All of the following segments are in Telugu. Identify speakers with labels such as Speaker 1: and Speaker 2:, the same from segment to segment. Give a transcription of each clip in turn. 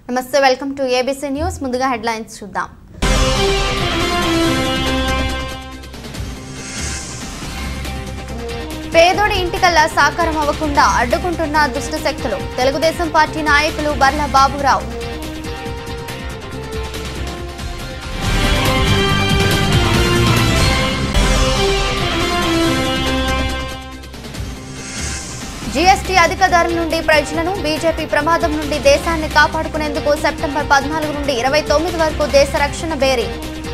Speaker 1: నమస్తే వెల్కమ్ టు ఏబీసీ న్యూస్ ముందుగా హెడ్లైన్స్ చూద్దాం పేదోడి ఇంటికల్లా సాకారం అవ్వకుండా అడ్డుకుంటున్న దుష్ట శక్తులు తెలుగుదేశం పార్టీ నాయకులు బర్ల బాబురావు జీఎస్టీ అధిక ధరల నుండి ప్రజలను బీజేపీ ప్రమాదం నుండి దేశాన్ని కాపాడుకునేందుకు సెప్టెంబర్ పద్నాలుగు నుండి ఇరవై తొమ్మిది వరకు దేశ రక్షణ బేరీ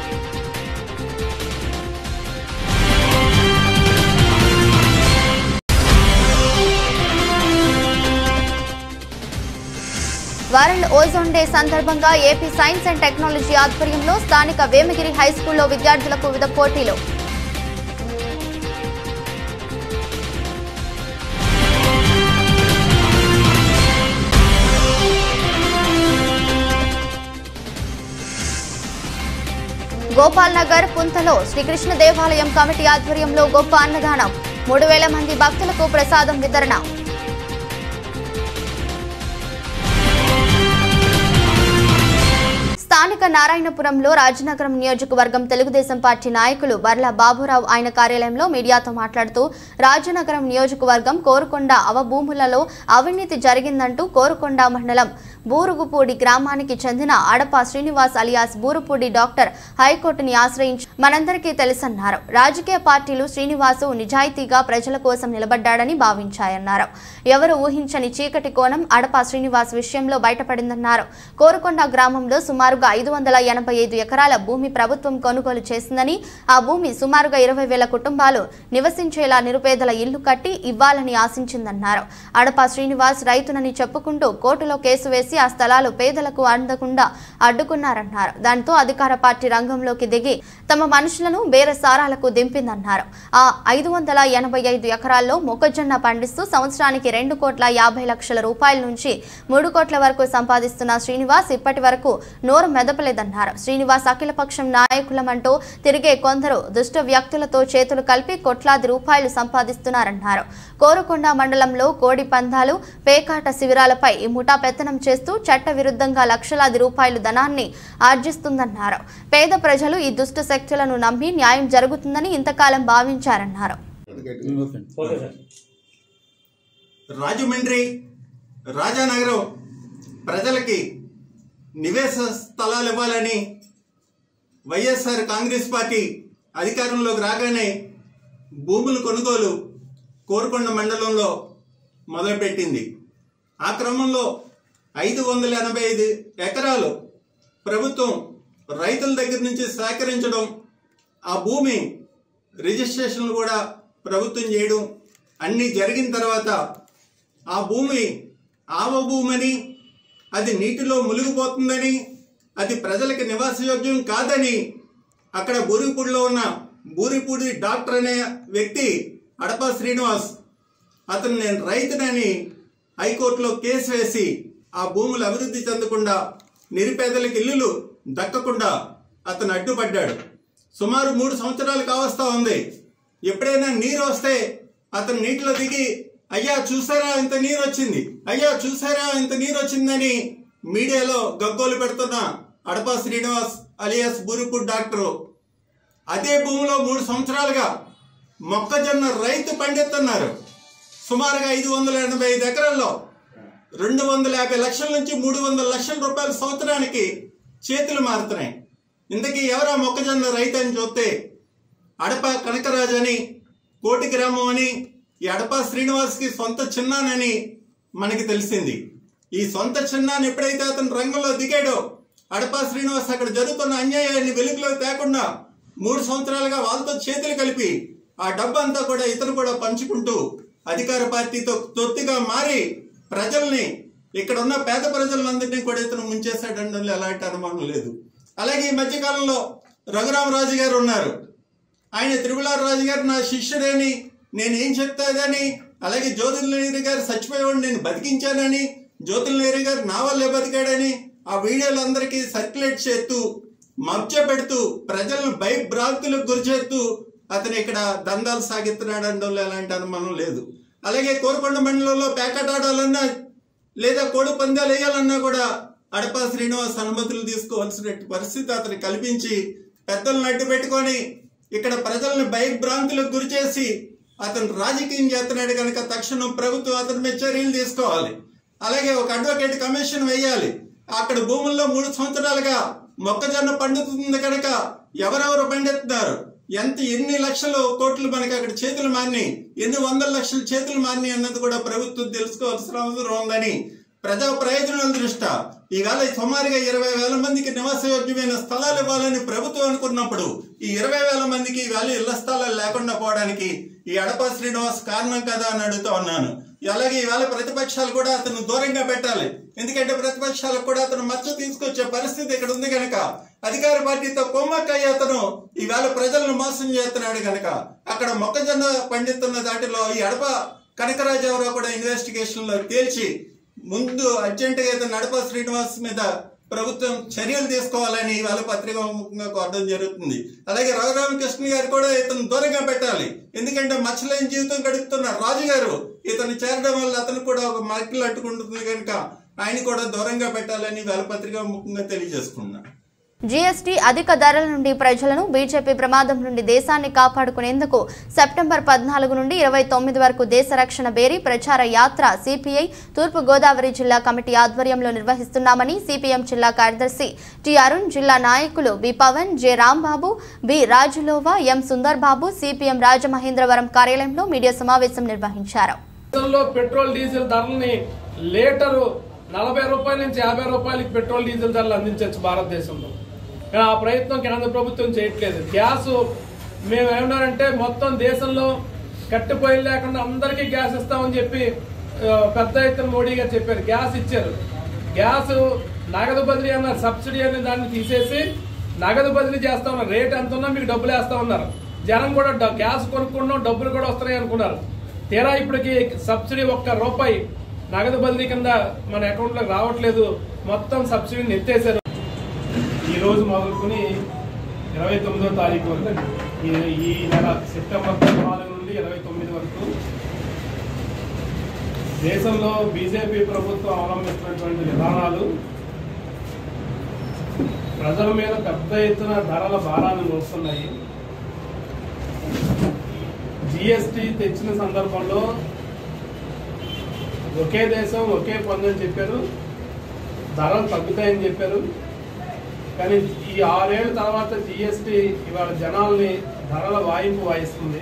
Speaker 1: వరల్డ్ ఓజోన్ డే సందర్భంగా ఏపీ సైన్స్ అండ్ టెక్నాలజీ ఆధ్వర్యంలో స్థానిక వేమగిరి హై స్కూల్లో విద్యార్థులకు వివిధ పోటీలు గోపాల్ నగర్ పుంతలో శ్రీకృష్ణ దేవాలయం కమిటీ ఆధ్వర్యంలో గొప్ప అన్నదానం మూడు వేల మంది భక్తులకు ప్రసాదం వితరణ స్థానిక నారాయణపురంలో రాజనగరం నియోజకవర్గం తెలుగుదేశం పార్టీ నాయకులు బర్ల బాబురావు ఆయన కార్యాలయంలో మీడియాతో మాట్లాడుతూ రాజనగరం నియోజకవర్గం కోరుకొండ అవభూములలో అవినీతి జరిగిందంటూ కోరుకొండ మండలం బూరుగుపూడి గ్రామానికి చెందిన అడప శ్రీనివాస్ అలియాస్ బూరుపూడి డాక్టర్ హైకోర్టుని ఆశ్రయించి మనందరికీ తెలుసన్నారు రాజకీయ పార్టీలు శ్రీనివాసు నిజాయితీగా ప్రజల కోసం నిలబడ్డాడని భావించాయన్నారు ఎవరు ఊహించని చీకటి కోణం అడప శ్రీనివాస్ విషయంలో బయటపడిందన్నారు కోరుకొండ గ్రామంలో సుమారుగా ఐదు వందల ఎనభై ఐదు ఎకరాల భూమి ప్రభుత్వం కొనుగోలు చేసిందని ఆ భూమి సుమారుగా ఇరవై వేల కుటుంబాలు నివసించేలా నిరుపేదల ఇల్లు కట్టి ఇవ్వాలని ఆశించిందన్నారు అడప శ్రీనివాస్ రైతునని చెప్పుకుంటూ కోర్టులో కేసు వేసి ఆ స్థలాలు పేదలకు అందకుండా అడ్డుకున్నారన్నారు దాంతో అధికార పార్టీ రంగంలోకి దిగి తమ మనుషులను బేరసారాలకు దింపిందన్నారు ఆ ఐదు వందల ఎనభై ఐదు ఎకరాల్లో మొక్కజొన్న పండిస్తూ సంవత్సరానికి రెండు కోట్ల యాభై లక్షల రూపాయల నుంచి మూడు కోట్ల వరకు సంపాదిస్తున్న శ్రీనివాస్ ఇప్పటి వరకు నోరు మెదపలేదన్నారు శ్రీనివాస్ అఖిలపక్షం నాయకులమంటూ తిరిగే కొందరు దుష్ట వ్యక్తులతో చేతులు కలిపి కోట్లాది రూపాయలు సంపాదిస్తున్నారన్నారు కోరుకొండ మండలంలో కోడి పందాలు పేకాట శిబిరాలపై ఈ ముఠా పెత్తనం చేస్తూ చట్ట విరుద్ధంగా లక్షలాది రూపాయలు ధనాన్ని ఆర్జిస్తుందన్నారు పేద ప్రజలు ఈ దుష్ట శక్తులను నమ్మి న్యాయం జరుగుతుందని ఇంతకాలం భావించారన్నారు
Speaker 2: ఓకే సార్
Speaker 3: రాజమండ్రి రాజానగరం ప్రజలకి నివేశ స్థలాలు ఇవ్వాలని వైఎస్ఆర్ కాంగ్రెస్ పార్టీ అధికారంలోకి రాగానే భూముల కొనుగోలు కోరుకొండ మండలంలో మొదలుపెట్టింది ఆ క్రమంలో ఐదు వందల ఎనభై ఐదు ఎకరాలు ప్రభుత్వం రైతుల దగ్గర నుంచి సేకరించడం ఆ భూమి రిజిస్ట్రేషన్లు కూడా ప్రభుత్వం చేయడం అన్నీ జరిగిన తర్వాత ఆ భూమి ఆవ భూమని అది నీటిలో మునిగిపోతుందని అది ప్రజలకి నివాసయోగ్యం కాదని అక్కడ బూరిపూడిలో ఉన్న బూరిపూడి డాక్టర్ అనే వ్యక్తి అడప శ్రీనివాస్ అతను నేను రైతునని హైకోర్టులో కేసు వేసి ఆ భూములు అభివృద్ధి చెందకుండా నిరుపేదలకు ఇల్లులు దక్కకుండా అతను అడ్డుపడ్డాడు సుమారు మూడు సంవత్సరాలు కావస్తా ఉంది ఎప్పుడైనా నీరు వస్తే అతను నీటిలో దిగి అయ్యా చూసారా ఇంత నీరు వచ్చింది అయ్యా చూసారా ఇంత నీరు వచ్చిందని మీడియాలో గగ్గోలు పెడుతున్న అడపా శ్రీనివాస్ అలియాస్ బూరిపూడ్ డాక్టరు అదే భూమిలో మూడు సంవత్సరాలుగా మొక్కజొన్న రైతు పండిస్తున్నారు సుమారుగా ఐదు వందల ఎనభై ఐదు ఎకరాల్లో రెండు వందల యాభై లక్షల నుంచి మూడు వందల లక్షల రూపాయల సంవత్సరానికి చేతులు మారుతున్నాయి ఇంతకీ ఎవరా మొక్కజొన్న రైతు అని చూస్తే అడప కనకరాజు అని కోటి గ్రామం అని ఈ అడప శ్రీనివాస్కి సొంత చిన్నానని మనకి తెలిసింది ఈ సొంత చిన్నాన్ని ఎప్పుడైతే అతను రంగంలో దిగాడో అడప శ్రీనివాస్ అక్కడ జరుగుతున్న అన్యాయాన్ని వెలుగులోకి తేకుండా మూడు సంవత్సరాలుగా వాళ్ళతో చేతులు కలిపి ఆ డబ్బంతా కూడా ఇతను కూడా పంచుకుంటూ అధికార పార్టీతో తొత్తిగా మారి ప్రజల్ని ఇక్కడ ఉన్న పేద ప్రజలందరినీ కూడా ఇతను ముంచేశాడంలో ఎలాంటి అనుమానం లేదు అలాగే ఈ మధ్యకాలంలో రఘురామరాజు గారు ఉన్నారు ఆయన తిరుమలారు రాజు గారు నా శిష్యుడని నేను ఏం చెప్తాదని అలాగే జ్యోతిర్లేరి గారు చచ్చిపోయేవాడు నేను బతికించానని జ్యోతిర్లేరి గారు నా వల్లే బతికాడని ఆ వీడియోలు అందరికీ సర్క్యులేట్ చేస్తూ మభ్య పెడుతూ ప్రజలను భయభ్రాంతులకు గురి చేస్తూ అతను ఇక్కడ దందాలు సాగిస్తున్నాడు అనడంలో ఎలాంటి అనుమానం లేదు అలాగే కోరుకొండ మండలంలో ప్యాకెట్ ఆడాలన్నా లేదా కోడి పందాలు వేయాలన్నా కూడా అడపా శ్రీనివాస్ అనుమతులు తీసుకోవాల్సిన పరిస్థితి అతను కల్పించి పెద్దలను అడ్డు పెట్టుకొని ఇక్కడ ప్రజలను భయభ్రాంతులకు గురి చేసి అతను రాజకీయం చేస్తున్నాడు కనుక తక్షణం ప్రభుత్వం అతని మీద చర్యలు తీసుకోవాలి అలాగే ఒక అడ్వకేట్ కమిషన్ వేయాలి అక్కడ భూముల్లో మూడు సంవత్సరాలుగా మొక్కజొన్న పండుతుంది కనుక ఎవరెవరు పండిస్తున్నారు ఎంత ఎన్ని లక్షలు కోట్లు మనకి అక్కడ చేతులు మారినాయి ఎన్ని వందల లక్షల చేతులు మారినాయి అన్నది కూడా ప్రభుత్వం తెలుసుకోవాల్సిన అవసరం ఉందని ప్రజా ప్రయోజనాల దృష్ట్యా ఈవేళ సుమారుగా ఇరవై వేల మందికి నివాసయోగ్యమైన స్థలాలు ఇవ్వాలని ప్రభుత్వం అనుకున్నప్పుడు ఈ ఇరవై వేల మందికి ఈవేళ ఇళ్ల స్థలాలు లేకుండా పోవడానికి ఈ అడప శ్రీనివాస్ కారణం కదా అని అడుగుతా ఉన్నాను అలాగే ఈవేళ ప్రతిపక్షాలు కూడా అతను దూరంగా పెట్టాలి ఎందుకంటే ప్రతిపక్షాలకు కూడా అతను మచ్చ తీసుకొచ్చే పరిస్థితి ఇక్కడ ఉంది కనుక అధికార పార్టీతో కొమ్మక్కయ్య అతను ఈవేళ ప్రజలను మోసం చేస్తున్నాడు కనుక అక్కడ మొక్కజొన్న పండితున్న దాటిలో ఈ అడప కనకరాజారావు కూడా ఇన్వెస్టిగేషన్ లో తేల్చి ముందు అర్జెంటుగా అయితే నడప శ్రీనివాస్ మీద ప్రభుత్వం చర్యలు తీసుకోవాలని వాళ్ళ పత్రిక ముఖంగా కోరడం జరుగుతుంది అలాగే రఘురామకృష్ణ గారు కూడా ఇతను దూరంగా పెట్టాలి ఎందుకంటే మచ్చలేని జీవితం గడుపుతున్న రాజు గారు ఇతను చేరడం వల్ల అతను కూడా ఒక మరకలు అట్టుకుంటుంది కనుక ఆయన కూడా దూరంగా పెట్టాలని వాళ్ళ పత్రిక ముఖంగా తెలియజేసుకున్నాను
Speaker 1: జీఎస్టీ అధిక ధరల నుండి ప్రజలను బీజేపీ ప్రమాదం నుండి దేశాన్ని కాపాడుకునేందుకు సెప్టెంబర్ పద్నాలుగు నుండి ఇరవై తొమ్మిది వరకు దేశ రక్షణ బేరీ ప్రచార యాత్ర సిపిఐ తూర్పు గోదావరి జిల్లా కమిటీ ఆధ్వర్యంలో నిర్వహిస్తున్నామని సిపిఎం జిల్లా కార్యదర్శి టి అరుణ్ జిల్లా నాయకులు B Pavan J Rambabu B Rajulova M Sundar Babu CPM Rajamahendravaram కార్యాలయంలో మీడియా సమావేశం నిర్వహించారు
Speaker 4: దేశంలో పెట్రోల్ డీజిల్ ధరల్ని లీటరు నలభై రూపాయల నుంచి యాభై రూపాయలకి పెట్రోల్ డీజిల్ ధరలు అందించవచ్చు భారతదేశంలో కానీ ఆ ప్రయత్నం కేంద్ర ప్రభుత్వం చేయట్లేదు గ్యాస్ మేము ఏమన్నారంటే మొత్తం దేశంలో కట్టెపొయ్యలు లేకుండా అందరికీ గ్యాస్ ఇస్తామని చెప్పి ఆ, పెద్ద ఎత్తున మోడీ గారు చెప్పారు గ్యాస్ ఇచ్చారు గ్యాస్ నగదు బదిలీ అన్నారు సబ్సిడీ అనే దాన్ని తీసేసి నగదు బదిలీ చేస్తా ఉన్నారు రేట్ ఎంత ఉన్నా మీకు డబ్బులు వేస్తా ఉన్నారు జనం కూడా డ- గ్యాస్ కొనుక్కున్నాం డబ్బులు కూడా వస్తున్నాయి అనుకున్నారు తీరా ఇప్పటికి సబ్సిడీ ఒక్క రూపాయి నగదు బదిలీ కింద మన అకౌంట్ లోకి రావట్లేదు మొత్తం సబ్సిడీని ఎత్తేసారు ఈ రోజు మొదలుకొని ఇరవై తొమ్మిదో తారీఖు వరకు ఈ- ఈ నెల సెప్టెంబర్ పద్నాలుగు నుండి ఇరవై తొమ్మిది వరకు దేశంలో బీజేపీ ప్రభుత్వం అవలంబిస్తున్నటువంటి విధానాలు ప్రజల మీద పెద్ద ఎత్తున ధరల భారాన్ని మోస్తున్నాయి జిఎస్టి తెచ్చిన సందర్భంలో ఒకే దేశం ఒకే పన్ను అని చెప్పారు ధరలు తగ్గుతాయని చెప్పారు కానీ ఈ ఆరేళ్ల తర్వాత జిఎస్టి ఇవాళ జనాల్ని ధరల వాయింపు వాయిస్తుంది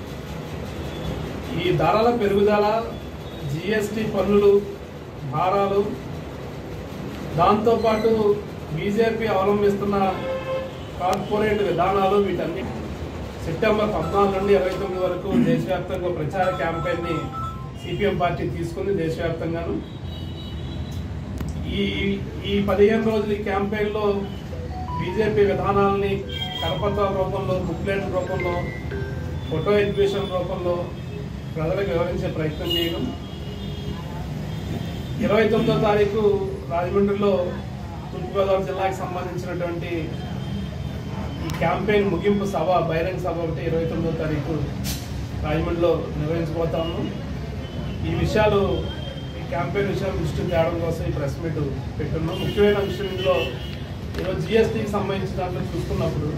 Speaker 4: ఈ ధరల పెరుగుదల జిఎస్టి పన్నులు భారాలు దాంతోపాటు బీజేపీ అవలంబిస్తున్న కార్పొరేట్ విధానాలు వీటన్ని సెప్టెంబర్ పద్నాలుగు నుండి ఇరవై తొమ్మిది వరకు దేశవ్యాప్తంగా ప్రచార క్యాంపెయిన్ ని సిపిఎం పార్టీ తీసుకుంది దేశవ్యాప్తంగాను ఈ ఈ పదిహేను రోజుల ఈ క్యాంపెయిన్ లో బీజేపీ విధానాలని కరపత్రాల రూపంలో బుక్లెట్ రూపంలో ఫోటో ఎగ్జిబిషన్ రూపంలో ప్రజలకు వివరించే ప్రయత్నం చేయడం ఇరవై తొమ్మిదో తారీఖు రాజమండ్రిలో తూర్పుగోదావరి జిల్లాకి సంబంధించినటువంటి ఈ క్యాంపెయిన్ ముగింపు సభ బహిరంగ సభ ఒకటి ఇరవై తొమ్మిదో తారీఖు రాజమండ్రిలో నిర్వహించబోతాము ఈ విషయాలు ఈ క్యాంపెయిన్ విషయాలు దృష్టి తేవడం కోసం ఈ ప్రెస్ మీట్ పెట్టున్నాం ముఖ్యమైన విషయం ఇందులో ఈరోజు జిఎస్టీకి సంబంధించిన దాంట్లో చూసుకున్నప్పుడు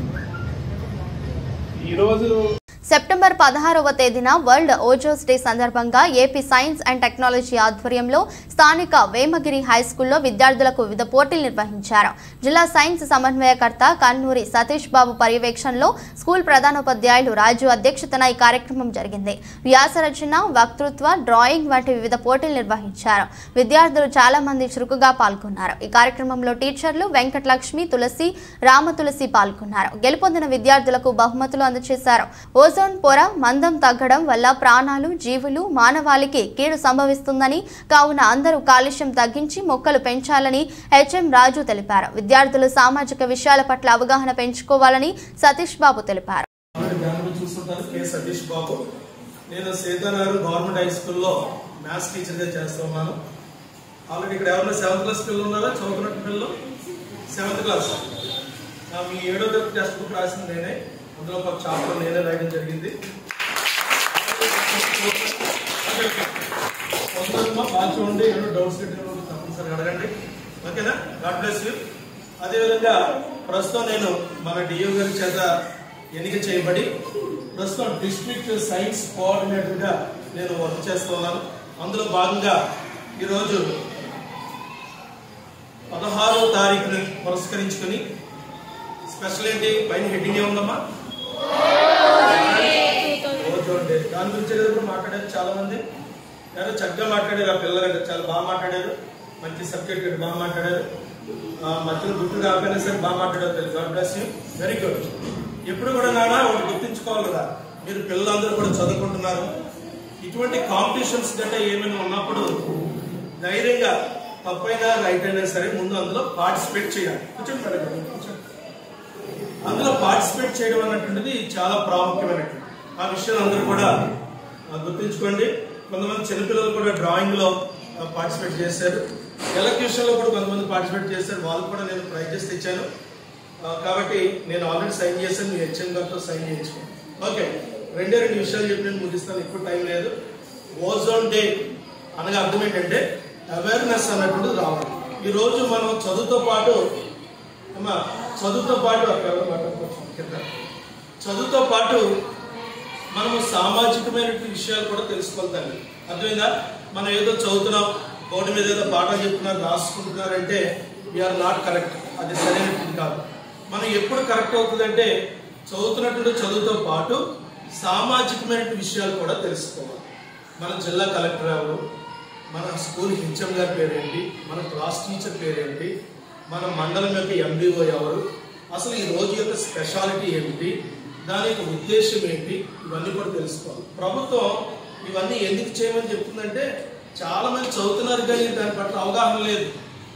Speaker 4: ఈరోజు
Speaker 1: సెప్టెంబర్ పదహారవ తేదీన వరల్డ్ ఓజోస్ డే సందర్భంగా ఏపీ సైన్స్ అండ్ టెక్నాలజీ ఆధ్వర్యంలో స్థానిక వేమగిరి హై స్కూల్లో విద్యార్థులకు వివిధ పోటీలు నిర్వహించారు జిల్లా సైన్స్ సమన్వయకర్త కన్నూరి సతీష్ బాబు పర్యవేక్షణలో స్కూల్ ప్రధానోపాధ్యాయులు రాజు అధ్యక్షతన ఈ కార్యక్రమం జరిగింది వ్యాస రచన వక్తృత్వ డ్రాయింగ్ వంటి వివిధ పోటీలు నిర్వహించారు విద్యార్థులు చాలా మంది చురుకుగా పాల్గొన్నారు ఈ కార్యక్రమంలో టీచర్లు వెంకటలక్ష్మి తులసి రామ తులసి పాల్గొన్నారు గెలుపొందిన విద్యార్థులకు బహుమతులు అందజేశారు ఓజోన్ పొర మందం తగ్గడం వల్ల ప్రాణాలు జీవులు మానవాళికి కీడు సంభవిస్తుందని కావున అందరూ కాలుష్యం తగ్గించి మొక్కలు పెంచాలని హెచ్ఎం రాజు తెలిపారు విద్యార్థులు సామాజిక విషయాల పట్ల అవగాహన పెంచుకోవాలని సతీష్ బాబు తెలిపారు
Speaker 5: ఆల్రెడీ బ్యానర్ చూస్తుంటారు కె సతీష్ బాబు నేను సీతానగర్ గవర్నమెంట్ హై స్కూల్లో మ్యాథ్స్ టీచర్గా చేస్తున్నాను ఆల్రెడీ ఇక్కడ ఎవరైనా సెవెంత్ క్లాస్ పిల్లలు ఉన్నారా చదువుతున్నట్టు పిల్లలు సెవెంత్ క్లాస్ నా మీ ఏడో తరగతి టెక్స్ట్ బుక్ రాసింది నేనే అందులో ఒక చాప్టర్ నేనే రాయడం జరిగింది కొందరు బాగా చూడండి ఏదో డౌట్స్ తప్పనిసరిగా అడగండి ఓకేనా గాడ్ బ్లెస్ యూ అదేవిధంగా ప్రస్తుతం నేను మన డిఓ గారి చేత ఎన్నిక చేయబడి ప్రస్తుతం డిస్ట్రిక్ట్ సైన్స్ కోఆర్డినేటర్గా నేను వర్క్ చేస్తూ ఉన్నాను అందులో భాగంగా ఈరోజు పదహారో తారీఖుని పురస్కరించుకొని స్పెషల్ ఏంటి పైన హెడ్డింగ్ ఏముందమ్మా ఓజోన్ డే దాని గురించి కదా కూడా మాట్లాడారు చాలా మంది ఎవరో చక్కగా మాట్లాడారు ఆ పిల్లలు చాలా బాగా మాట్లాడారు మంచి సబ్జెక్ట్ బాగా మాట్లాడారు ఆ, మధ్యలో గుర్తు కాకపోయినా సరే బాగా మాట్లాడారు God bless you very good ఎప్పుడు కూడా నాన్న ఒకటి గుర్తుంచుకోవాలి కదా మీరు పిల్లలందరూ కూడా చదువుకుంటున్నారు ఇటువంటి కాంపిటీషన్స్ గట్రా ఏమైనా ఉన్నప్పుడు ధైర్యంగా తప్పైనా రైట్ అయినా సరే ముందు అందులో పార్టిసిపేట్ చేయాలి కూర్చోండి మేడం గారు, కూర్చోండి. అందులో పార్టిసిపేట్ చేయడం అన్నటువంటిది చాలా ప్రాముఖ్యమైనటువంటి ఆ విషయం అందరూ కూడా ఆ, గుర్తుంచుకోండి కొంతమంది చిన్నపిల్లలు కూడా డ్రాయింగ్ లో పార్టిసిపేట్ చేశారు ఎలక్యూషన్ లో కూడా కొంతమంది పార్టిసిపేట్ చేశారు వాళ్ళు కూడా నేను ప్రైజెస్ తెచ్చాను ఆ, కాబట్టి నేను ఆల్రెడీ సైన్ చేశాను మీ హెచ్ఎం గారితో సైన్ చేయించుకోండి ఓకే రెండే రెండు విషయాలు చెప్పి నేను ముగిస్తాను ఎక్కువ టైం లేదు ఓజోన్ డే అనగా అర్థం ఏంటంటే అవేర్నెస్ అన్నటువంటిది రావాలి ఈ రోజు మనం చదువుతో పాటు అమ్మా చదువుతో పాటు అక్కడ ఎవరో మాట్లాడుకోవచ్చు కింద. చదువుతో పాటు మనము సామాజికమైనటువంటి విషయాలు కూడా తెలుసుకోవాలి అర్థమైందా మనం ఏదో చదువుతున్నాం బోర్డు మీద ఏదో పాఠం చెప్తున్నారు రాసుకుంటున్నారంటే వీఆర్ నాట్ కరెక్ట్ అది సరైనటువంటి కాదు మనం ఎప్పుడు కరెక్ట్ అవుతుందంటే చదువుతున్నటువంటి చదువుతో పాటు సామాజికమైనటువంటి విషయాలు కూడా తెలుసుకోవాలి మన జిల్లా కలెక్టర్ ఎవరు మన స్కూల్ హెచ్ఎం గారి పేరేంటి మన క్లాస్ టీచర్ పేరేంటి మన మండలం యొక్క ఎంబీఓ ఎవరు అసలు ఈ రోజు యొక్క స్పెషాలిటీ ఏమిటి దాని యొక్క ఉద్దేశం ఏంటి ఇవన్నీ కూడా తెలుసుకోవాలి ప్రభుత్వం ఇవన్నీ ఎందుకు చేయమని చెప్తుందంటే చాలా మంది చదువుతున్నారు కానీ దాని పట్ల అవగాహన లేదు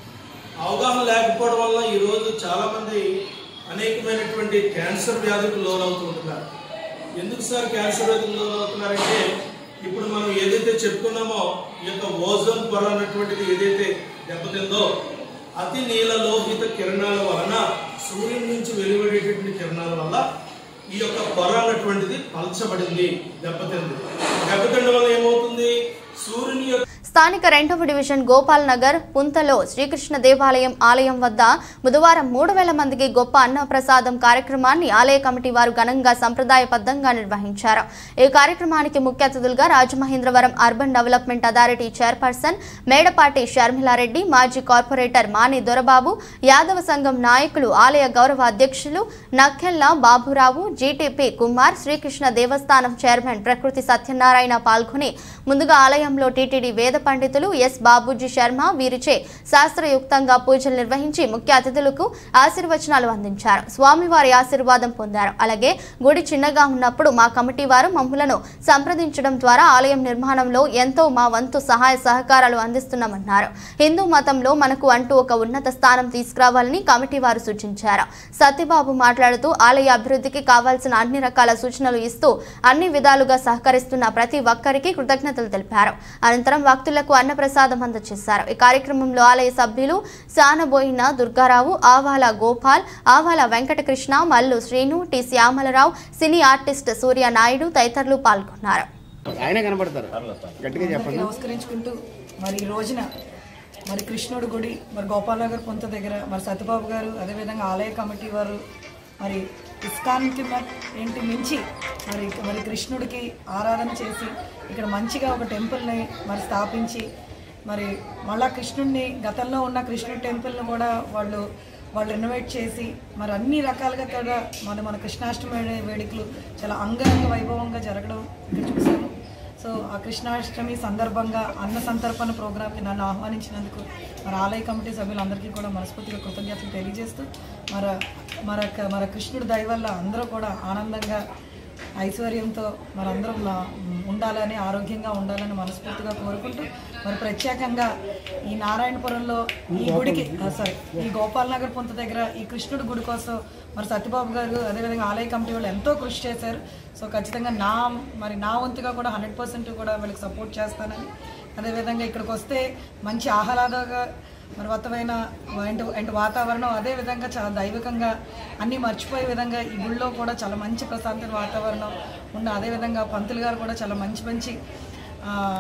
Speaker 5: అవగాహన లేకపోవడం వల్ల ఈ రోజు చాలా మంది అనేకమైనటువంటి క్యాన్సర్ వ్యాధులకు లోనవుతుంటున్నారు ఎందుకు సార్ క్యాన్సర్ వ్యాధులకు లోనవుతున్నారంటే ఇప్పుడు మనం ఏదైతే చెప్పుకున్నామో ఈ యొక్క ఓజోన్ పొర అన్నటువంటిది ఏదైతే దెబ్బతిందో అతి నీల లోహిత కిరణాల వలన సూర్యుని నుంచి వెలువడేటటువంటి కిరణాల వల్ల ఈ యొక్క పొర అన్నటువంటిది పలచబడింది దెబ్బతింది దెబ్బతిండడం వల్ల ఏమవుతుంది సూర్యుని యొక్క
Speaker 1: స్థానిక రెండవ డివిజన్ గోపాల్ నగర్ పుంతలో శ్రీకృష్ణ దేవాలయం ఆలయం వద్ద బుధవారం మూడు వేల మందికి గొప్ప అన్నప్రసాదం కార్యక్రమాన్ని ఆలయ కమిటీ వారు ఘనంగా సంప్రదాయబద్ధంగా నిర్వహించారు ఈ కార్యక్రమానికి ముఖ్య అతిథులుగా Rajamahendravaram urban development authority chairperson Medapati Sharmila Reddy మాజీ కార్పొరేటర్ మాని దొరబాబు యాదవ సంఘం నాయకులు ఆలయ గౌరవ అధ్యక్షులు నఖ్కెల్ల బాబురావు జీటీపీ కుమార్ శ్రీకృష్ణ దేవస్థానం చైర్మన్ ప్రకృతి సత్యనారాయణ పాల్గొని ముందుగా ఆలయంలో టీటీడీ వేద పండితులు ఎస్ బాబుజీ శర్మ వీరిచే శాస్త్రయుక్తంగా పూజలు నిర్వహించి ముఖ్య అతిథులకు ఆశీర్వచనాలు అందించారు స్వామివారి ఆశీర్వాదం పొందారు అలాగే గుడి చిన్నగా ఉన్నప్పుడు మా కమిటీ వారు మమ్ములను సంప్రదించడం ద్వారా ఆలయం నిర్మాణంలో ఎంతో మా వంతు సహాయ సహకారాలు అందిస్తున్నామన్నారు హిందూ మతంలో మనకు అంటూ ఒక ఉన్నత స్థానం తీసుకురావాలని కమిటీ వారు సూచించారు సత్యబాబు మాట్లాడుతూ ఆలయ అభివృద్ధికి కావాల్సిన అన్ని రకాల సూచనలు ఇస్తూ అన్ని విధాలుగా సహకరిస్తున్న ప్రతి ఒక్కరికి కృతజ్ఞతలు తెలిపారు అనంతరం భక్తులకు అన్నప్రసాదం అందజేశారు ఈ కార్యక్రమంలో ఆలయ సభ్యులు Sanaboina Durgarao Avala Gopal Avala Venkatakrishna Mallu Srinu T Syamalarao cine artist Surya Naidu తదితరులు పాల్గొన్నారు
Speaker 2: ఆయన కనపడతారు గట్టిగా చెప్పండి
Speaker 6: నమస్కరించుకుంటూ మరి ఈ రోజున మరి కృష్ణుడి గుడి మరి గోపాలనగర్ పొంత దగ్గర మరి సత్యబాబు గారు అదేవిధంగా ఆలయ కమిటీ వారు మరి ఇస్కాన్కి మ- ఏంటి మించి మరి మరి కృష్ణుడికి ఆరాధన చేసి ఇక్కడ మంచిగా ఒక టెంపుల్ని మరి స్థాపించి మరి మళ్ళా కృష్ణుడిని గతంలో ఉన్న కృష్ణుడి టెంపుల్ని కూడా వాళ్ళు వాళ్ళు రెనోవేట్ చేసి మరి అన్ని రకాలుగా కూడా మన మన కృష్ణాష్టమి వేడుకలు చాలా అంగరంగ వైభవంగా జరగడం ఇక్కడ చూసాము సో ఆ కృష్ణాష్టమి సందర్భంగా అన్న సంతర్పణ ప్రోగ్రామ్కి నన్ను ఆహ్వానించినందుకు మరి ఆలయ కమిటీ సభ్యులందరికీ కూడా మనస్ఫూర్తిగా కృతజ్ఞతలు తెలియజేస్తూ మన మన మన కృష్ణుడి దయ వల్ల అందరూ కూడా ఆనందంగా ఐశ్వర్యంతో మనందరం లా- ఉండాలని ఆరోగ్యంగా ఉండాలని మనస్ఫూర్తిగా కోరుకుంటూ మరి ప్రత్యేకంగా ఈ నారాయణపురంలో ఈ గుడికి సారీ ఈ గోపాల్ నగర్ పొంత దగ్గర ఈ కృష్ణుడి గుడి కోసం మరి సత్యబాబు గారు అదేవిధంగా ఆలయ కమిటీ వాళ్ళు ఎంతో కృషి చేశారు సో ఖచ్చితంగా నా మరి నా వంతుగా కూడా హండ్రెడ్ పర్సెంట్ కూడా వీళ్ళకి సపోర్ట్ చేస్తానని అదేవిధంగా ఇక్కడికి వస్తే మంచి ఆహ్లాదంగా మరి వత్తమైన అండ్ అండ్ వాతావరణం అదే విధంగా చాలా దైవికంగా అన్నీ మర్చిపోయే విధంగా ఈ గుళ్ళో కూడా చాలా మంచి ప్రశాంత వాతావరణం ఉన్న అదేవిధంగా పంతులు గారు కూడా చాలా మంచి మంచి ఆ,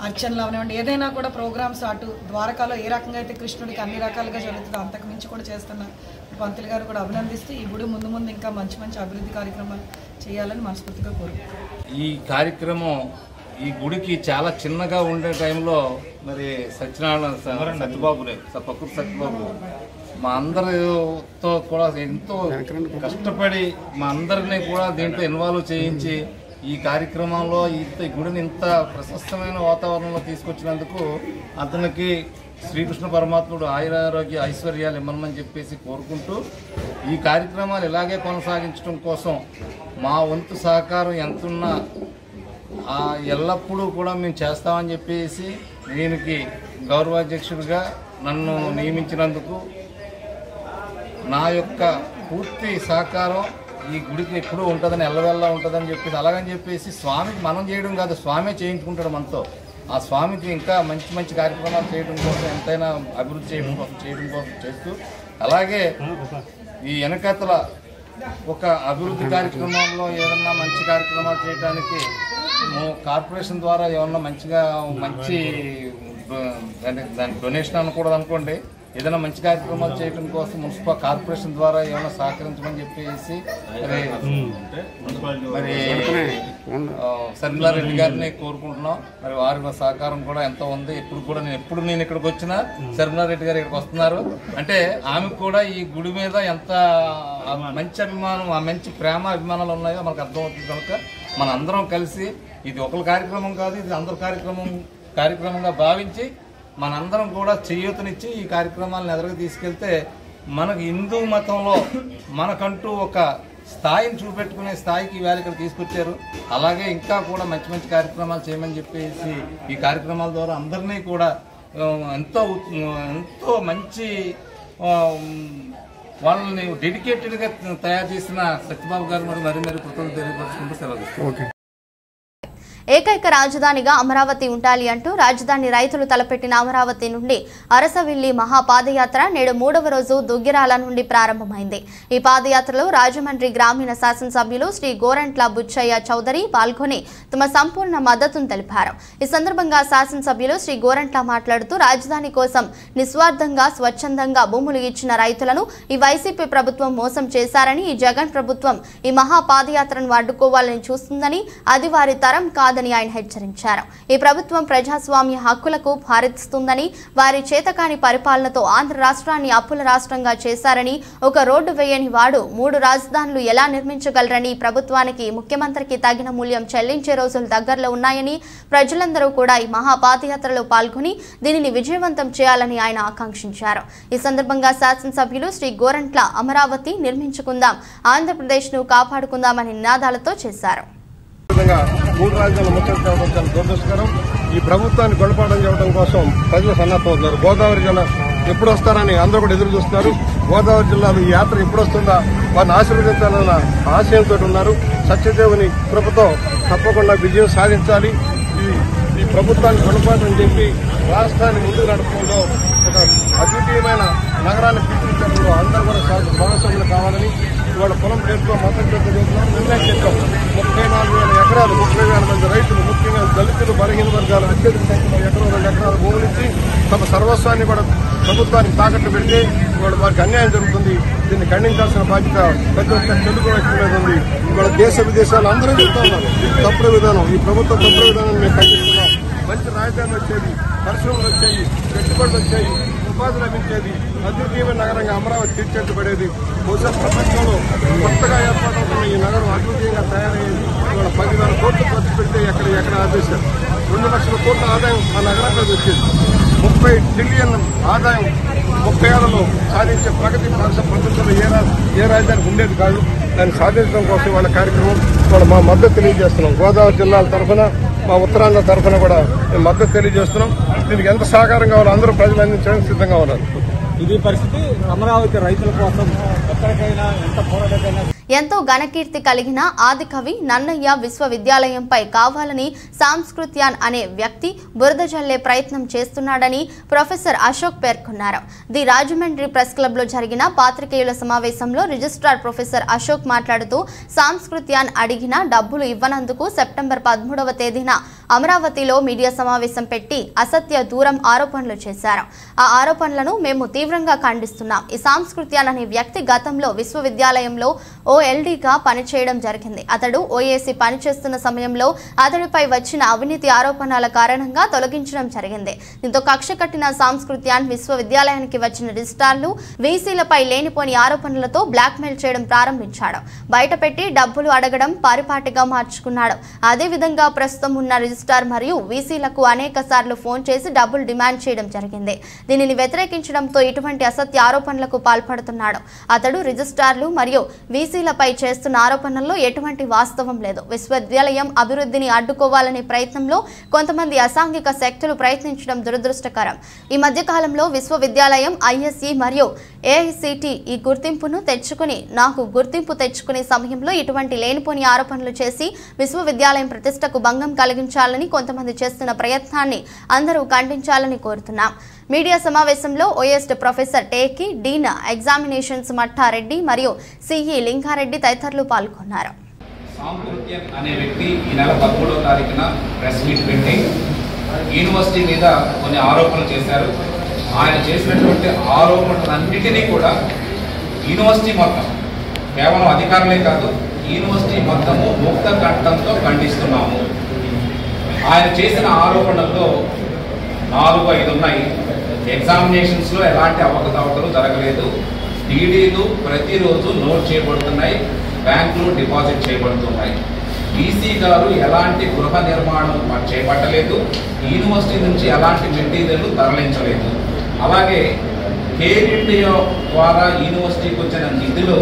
Speaker 6: అర్చనలు అవనివ్వండి ఏదైనా కూడా ప్రోగ్రామ్స్ అటు ద్వారకాలో ఏ రకంగా అయితే కృష్ణుడికి అన్ని రకాలుగా జరుగుతుందో అంతకు మించి కూడా చేస్తున్న పంతులు గారు కూడా అభినందిస్తూ ఈ గుడి ముందు ముందు ఇంకా మంచి మంచి అభివృద్ధి కార్యక్రమాలు చేయాలని మనస్ఫూర్తిగా కోరుకుంటున్నాను
Speaker 7: ఈ కార్యక్రమం ఈ గుడికి చాలా చిన్నగా ఉండే టైంలో మరి సత్యనారాయణ స- సత్యబాబులే స- పక్కూరు సత్యబాబు మా అందరితో కూడా ఎంతో కష్టపడి మా అందరినీ కూడా దీంట్లో ఇన్వాల్వ్ చేయించి ఈ కార్యక్రమంలో ఇంత ఈ గుడిని ఇంత ప్రశస్తమైన వాతావరణంలో తీసుకొచ్చినందుకు అతనికి శ్రీకృష్ణ పరమాత్ముడు ఆయురారోగ్య ఐశ్వర్యాలు ఇమ్మనమని చెప్పేసి కోరుకుంటూ ఈ కార్యక్రమాలు ఇలాగే కొనసాగించడం కోసం మా వంతు సహకారం ఎంతున్నా ఆ ఎల్లప్పుడూ కూడా మేము చేస్తామని చెప్పేసి దీనికి గౌరవాధ్యక్షుడిగా నన్ను నియమించినందుకు నా యొక్క పూర్తి సహకారం ఈ గుడికి ఎప్పుడూ ఉంటుందని ఎల్లవెల్లా ఉంటుందని చెప్పేసి అలాగని చెప్పేసి స్వామికి మనం చేయడం కాదు స్వామి చేయించుకుంటాడు మనతో ఆ స్వామికి ఇంకా మంచి మంచి కార్యక్రమాలు చేయడం కోసం ఎంతైనా అభివృద్ధి చేయడం కోసం చేయడం కోసం చేస్తూ అలాగే ఈ వెనకతల ఒక అభివృద్ధి కార్యక్రమంలో ఏదన్నా మంచి కార్యక్రమాలు చేయడానికి mo- కార్పొరేషన్ ద్వారా ఏమన్నా మంచిగా మంచి డొ- అంటే దాని డొనేషన్ అనకూడదు అనుకోండి ఏదైనా మంచి కార్యక్రమాలు చేయడం కోసం మున్సిపల్ కార్పొరేషన్ ద్వారా ఏమైనా సహకరించమని చెప్పేసి మరి మరి ఆ, శర్మిలారెడ్డి గారిని కోరుకుంటున్నాం మరి వారి సహకారం కూడా ఎంతో ఉంది ఇప్పుడు కూడా నేను ఎప్పుడు నేను ఇక్కడికి వచ్చినా శర్మిలారెడ్డి గారు ఇక్కడికి వస్తున్నారు అంటే ఆమెకు కూడా ఈ గుడి మీద ఎంత ఆ మంచి అభిమానం ఆ మంచి ప్రేమ అభిమానాలు ఉన్నాయో మనకు అర్థమవుతుంది కనుక మన అందరం కలిసి ఇది ఒకరి కార్యక్రమం కాదు ఇది అందరి కార్యక్రమం కార్యక్రమంగా భావించి మనందరం కూడా చేయూతనిచ్చి ఈ కార్యక్రమాలను ఎదురుగా తీసుకెళ్తే మనకు హిందూ మతంలో మనకంటూ ఒక స్థాయిని చూపెట్టుకునే స్థాయికి ఇవాళ ఇక్కడ తీసుకొచ్చారు అలాగే ఇంకా కూడా మంచి మంచి కార్యక్రమాలు చేయమని చెప్పేసి ఈ కార్యక్రమాల ద్వారా అందరినీ కూడా ఆ, ఎంతో ఉత్- ఎంతో మంచి ఆ, వాళ్ళని డెడికేటెడ్గా తయారు చేసిన సత్యబాబు గారు మరి మరీ మరీ కృతజ్ఞతలు తెలియపరుచుకుంటూ సెలవు
Speaker 2: ఓకే
Speaker 1: ఏకైక రాజధానిగా అమరావతి ఉండాలి అంటూ రాజధాని రైతులు తలపెట్టిన అమరావతి నుండి అరసవిల్లి మహాపాదయాత్ర నేడు మూడవ రోజు దుగ్గిరాల నుండి ప్రారంభమైంది ఈ పాదయాత్రలో రాజమండ్రి గ్రామీణ శాసనసభ్యులు శ్రీ గోరంట్ల బుచ్చయ్య చౌదరి పాల్గొని తమ సంపూర్ణ మద్దతును తెలిపారు ఈ సందర్భంగా శాసనసభ్యులు శ్రీ గోరంట్ల మాట్లాడుతూ రాజధాని కోసం నిస్వార్థంగా స్వచ్ఛందంగా భూములు ఇచ్చిన రైతులను ఈ వైసీపీ ప్రభుత్వం మోసం చేశారని ఈ జగన్ ప్రభుత్వం ఈ మహాపాదయాత్రను అడ్డుకోవాలని చూస్తుందని అది వారి తరం కాదని ఆయన హెచ్చరించారు ఈ ప్రభుత్వం ప్రజాస్వామ్య హక్కులకు భారిస్తుందని వారి చేతకాని పరిపాలనతో ఆంధ్ర రాష్ట్రాన్ని అప్పుల రాష్ట్రంగా చేశారని ఒక రోడ్డు వేయని వాడు మూడు రాజధానులు ఎలా నిర్మించగలరని ఈ ప్రభుత్వానికి ముఖ్యమంత్రికి తగిన మూల్యం చెల్లించే రోజులు దగ్గరలో ఉన్నాయని ప్రజలందరూ కూడా ఈ మహాపాదయాత్రలో పాల్గొని దీనిని విజయవంతం చేయాలని ఆయన ఆకాంక్షించారు ఈ సందర్భంగా శాసనసభ్యులు శ్రీ గోరంట్ల అమరావతి నిర్మించుకుందాం ఆంధ్రప్రదేశ్ను కాపాడుకుందామని నినాదాలతో చేశారు
Speaker 8: విధంగా మూడు రాజ్యాల ముచ్చట తేవడం చాలా దురదృష్టకరం ఈ ప్రభుత్వాన్ని గొడవడం చేయడం కోసం ప్రజలు సన్నద్ధమవుతున్నారు గోదావరి జిల్లా ఎప్పుడు వస్తారని అందరూ కూడా ఎదురు చూస్తున్నారు గోదావరి జిల్లాలో ఈ యాత్ర ఎప్పుడు వస్తుందా వారిని ఆశీర్వదించాలన్న ఆశయంతో ఉన్నారు సత్యదేవుని కృపతో తప్పకుండా విజయం సాధించాలి ఈ ఈ ప్రభుత్వాన్ని గుణపాఠం చెప్పి రాష్ట్రాన్ని ముందుకు నడపడంలో ఒక అద్వితీయమైన నగరాన్ని తీర్చిదిద్దడంలో అందరూ కూడా సహ- భాగస్వాములు కావాలని ఇవాళ పొలం పేరుతో మతం పేరుతో చేస్తున్నాం నిర్ణయం చేద్దాం ముప్పై నాలుగు వేల ఎకరాలు ముప్పై వేల మంది రైతులు ముఖ్యంగా దళితులు బలహీన వర్గాలు అత్యధిక సంఖ్యలో ఎకరం రెండు ఎకరాల భూములు ఇచ్చి తమ సర్వస్వాన్ని కూడా ప్రభుత్వానికి తాకట్టు పెడితే ఇవాళ వారికి అన్యాయం జరుగుతుంది దీన్ని ఖండించాల్సిన బాధ్యత ప్రతి ఒక్క తెలుగు వ్యక్తి మీద ఉంది ఇవాళ దేశ విదేశాలు అందరూ చెప్తా ఉన్నారు ఇది తప్పుడు విధానం ఈ ప్రభుత్వ తప్పుడు విధానాన్ని మేము ఖండిస్తున్నాం మంచి రాజధాని వచ్చేది పరిశ్రమలు వచ్చాయి పెట్టుబడులు వచ్చాయి ఉపాధి లభించేది అద్వితీయమైన నగరంగా అమరావతి తీర్చిదిద్దబడేది బహుశా ప్రపంచంలో కొత్తగా ఏర్పాటవుతున్న ఈ నగరం అద్వితీయంగా తయారయ్యేది ఇవాళ పదివేల కోట్లు ఖర్చు పెడితే ఎక్కడ ఎక్కడ ఆపేశారు రెండు లక్షల కోట్ల ఆదాయం ఆ నగరానికి వచ్చేది ముప్పై ట్రిలియన్ ఆదాయం ముప్పై ఏళ్లలో సాధించే ప్రగతి భారత ప్రపంచంలో ఏ రా- ఏ రాజధానికి ఉండేది కాదు దాన్ని సాధించడం కోసం వాళ్ళ కార్యక్రమం వాళ్ళ మా మద్దతు తెలియజేస్తున్నాం గోదావరి జిల్లాల తరఫున మా ఉత్తరాంధ్ర తరఫున కూడా మేము మద్దతు తెలియజేస్తున్నాం దీనికి ఎంత సహకారం కావాలో అందరూ ప్రజలు అందించడానికి సిద్ధంగా ఉన్నారు
Speaker 9: ఇది పరిస్థితి అమరావతి రైతుల కోసం ఎక్కడికైనా ఎంత పోరాటకైనా
Speaker 1: ఎంతో ఘనకీర్తి కలిగిన ఆదికవి నన్నయ్య విశ్వవిద్యాలయంపై కావాలని సాంస్కృత్యాన్ అనే వ్యక్తి బురద జల్లే ప్రయత్నం చేస్తున్నాడని ప్రొఫెసర్ అశోక్ పేర్కొన్నారు ది రాజమండ్రి ప్రెస్ క్లబ్లో జరిగిన పాత్రికేయుల సమావేశంలో రిజిస్ట్రార్ ప్రొఫెసర్ అశోక్ మాట్లాడుతూ సాంస్కృత్యాన్ అడిగిన డబ్బులు ఇవ్వనందుకు సెప్టెంబర్ పదమూడవ తేదీన అమరావతిలో మీడియా సమావేశం పెట్టి అసత్య దూరం ఆరోపణలు చేశారు ఆ ఆరోపణలను మేము తీవ్రంగా ఖండిస్తున్నాం ఈ సాంస్కృత్యాన్ అనే వ్యక్తి గతంలో విశ్వవిద్యాలయంలో ఓ ఎల్డీగా పనిచేయడం జరిగింది అతడు ఓఏసీ పనిచేస్తున్న సమయంలో అతడిపై వచ్చిన అవినీతి ఆరోపణల కారణంగా తొలగించడం జరిగింది దీంతో కక్ష కట్టిన సాంస్కృత్యాన్ విశ్వవిద్యాలయానికి వచ్చిన రిజిస్ట్రార్లు వీసీలపై లేనిపోని ఆరోపణలతో బ్లాక్మెయిల్ చేయడం ప్రారంభించాడు బయటపెట్టి డబ్బులు అడగడం పరిపాటిగా మార్చుకున్నాడు అదేవిధంగా ప్రస్తుతం ఉన్న రిజిస్ట్రార్ మరియు వీసీలకు అనేక సార్లు ఫోన్ చేసి డబ్బులు డిమాండ్ చేయడం జరిగింది దీనిని వ్యతిరేకించడంతో ఇటువంటి అసత్య ఆరోపణలకు పాల్పడుతున్నాడు అతడు రిజిస్ట్రార్లు మరియు వీసీలపై చేస్తున్న ఆరోపణల్లో ఎటువంటి వాస్తవం లేదు విశ్వవిద్యాలయం అభివృద్ధిని అడ్డుకోవాలనే ప్రయత్నంలో కొంతమంది అసాంఘిక శక్తులు ప్రయత్నించడం దురదృష్టకరం ఈ మధ్య కాలంలో విశ్వవిద్యాలయం ఐఎస్ఈ మరియు ఏఐసిటి ఈ గుర్తింపును తెచ్చుకుని నాకు గుర్తింపు తెచ్చుకునే సమయంలో ఇటువంటి లేనిపోని ఆరోపణలు చేసి విశ్వవిద్యాలయం ప్రతిష్టకు భంగం కలిగించాలని కొంతమంది చేస్తున్న ప్రయత్నాన్ని అందరూ ఖండించాలని కోరుతున్నాం మీడియా సమావేశంలో ఓఎస్ట్ professor Teki dean examinations Matta Reddy మరియు సిఈ లింగారెడ్డి తదితరులు పాల్గొన్నారు
Speaker 7: సాంకృత్యం అనే వ్యక్తి ఈ నెల పదమూడవ తారీఖున ప్రెస్ మీట్ పెట్టి యూనివర్సిటీ మీద కొన్ని ఆరోపణలు చేశారు ఆయన చేసినటువంటి ఆరోపణలన్నిటినీ కూడా యూనివర్సిటీ మొత్తం కేవలం అధికారులే కాదు యూనివర్సిటీ మొత్తము ముక్త కంఠంతో ఖండిస్తున్నాము ఆయన చేసిన ఆరోపణల్లో నాలుగు ఐదు ఉన్నాయి ఎగ్జామినేషన్స్లో ఎలాంటి అవకతవకలు జరగలేదు డీడీలు ప్రతిరోజు నోట్ చేయబడుతున్నాయి బ్యాంకులు డిపాజిట్ చేయబడుతున్నాయి బీసీ గారు ఎలాంటి గృహ నిర్మాణం చేపట్టలేదు యూనివర్సిటీ నుంచి ఎలాంటి మెటీరియల్ తరలించలేదు అలాగే కేర్ ఇండియా ద్వారా యూనివర్సిటీకి వచ్చిన నిధులు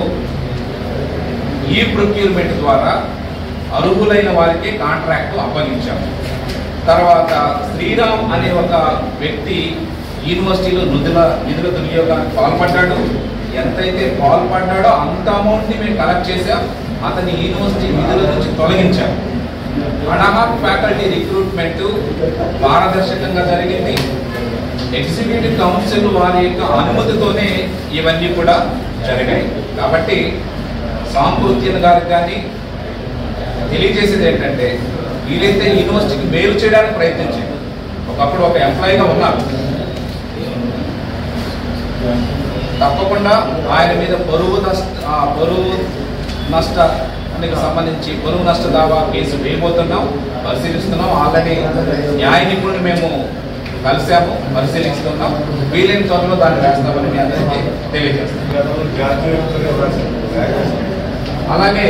Speaker 7: ఈ ప్రొక్యూర్మెంట్ ద్వారా అర్హులైన వారికి కాంట్రాక్ట్ అప్పగించాము తర్వాత శ్రీరామ్ అనే ఒక వ్యక్తి యూనివర్సిటీలో నిధుల నిధుల దుర్యోగానికి పాల్పడ్డాడు ఎంతైతే పాల్పడ్డాడో అంత అమౌంట్ని మేము కలెక్ట్ చేసాం అతని యూనివర్సిటీ నిధుల నుంచి తొలగించాం అడహాక్ ఫ్యాకల్టీ రిక్రూట్మెంట్ పారదర్శకంగా జరిగింది ఎగ్జిక్యూటివ్ కౌన్సిల్ వారి యొక్క అనుమతితోనే ఇవన్నీ కూడా జరిగాయి కాబట్టి సాంబూత్యన్ గారికి కానీ తెలియజేసేది ఏంటంటే వీలైతే యూనివర్సిటీకి మేలు చేయడానికి ప్రయత్నించింది ఒకప్పుడు ఒక ఎంప్లాయీగా ఉన్నారు తప్పకుండా ఆయన మీద పరువు నష్ట ఆ పరువు నష్టానికి సంబంధించి పరువు నష్ట దావా కేసు వేయబోతున్నాం పరిశీలిస్తున్నాం ఆల్రెడీ న్యాయ నిపుణులు మేము కలిసాము పరిశీలిస్తున్నాం వీలైన త్వరలో దాన్ని వేస్తామని మీ అందరికీ తెలియజేస్తాం అలాగే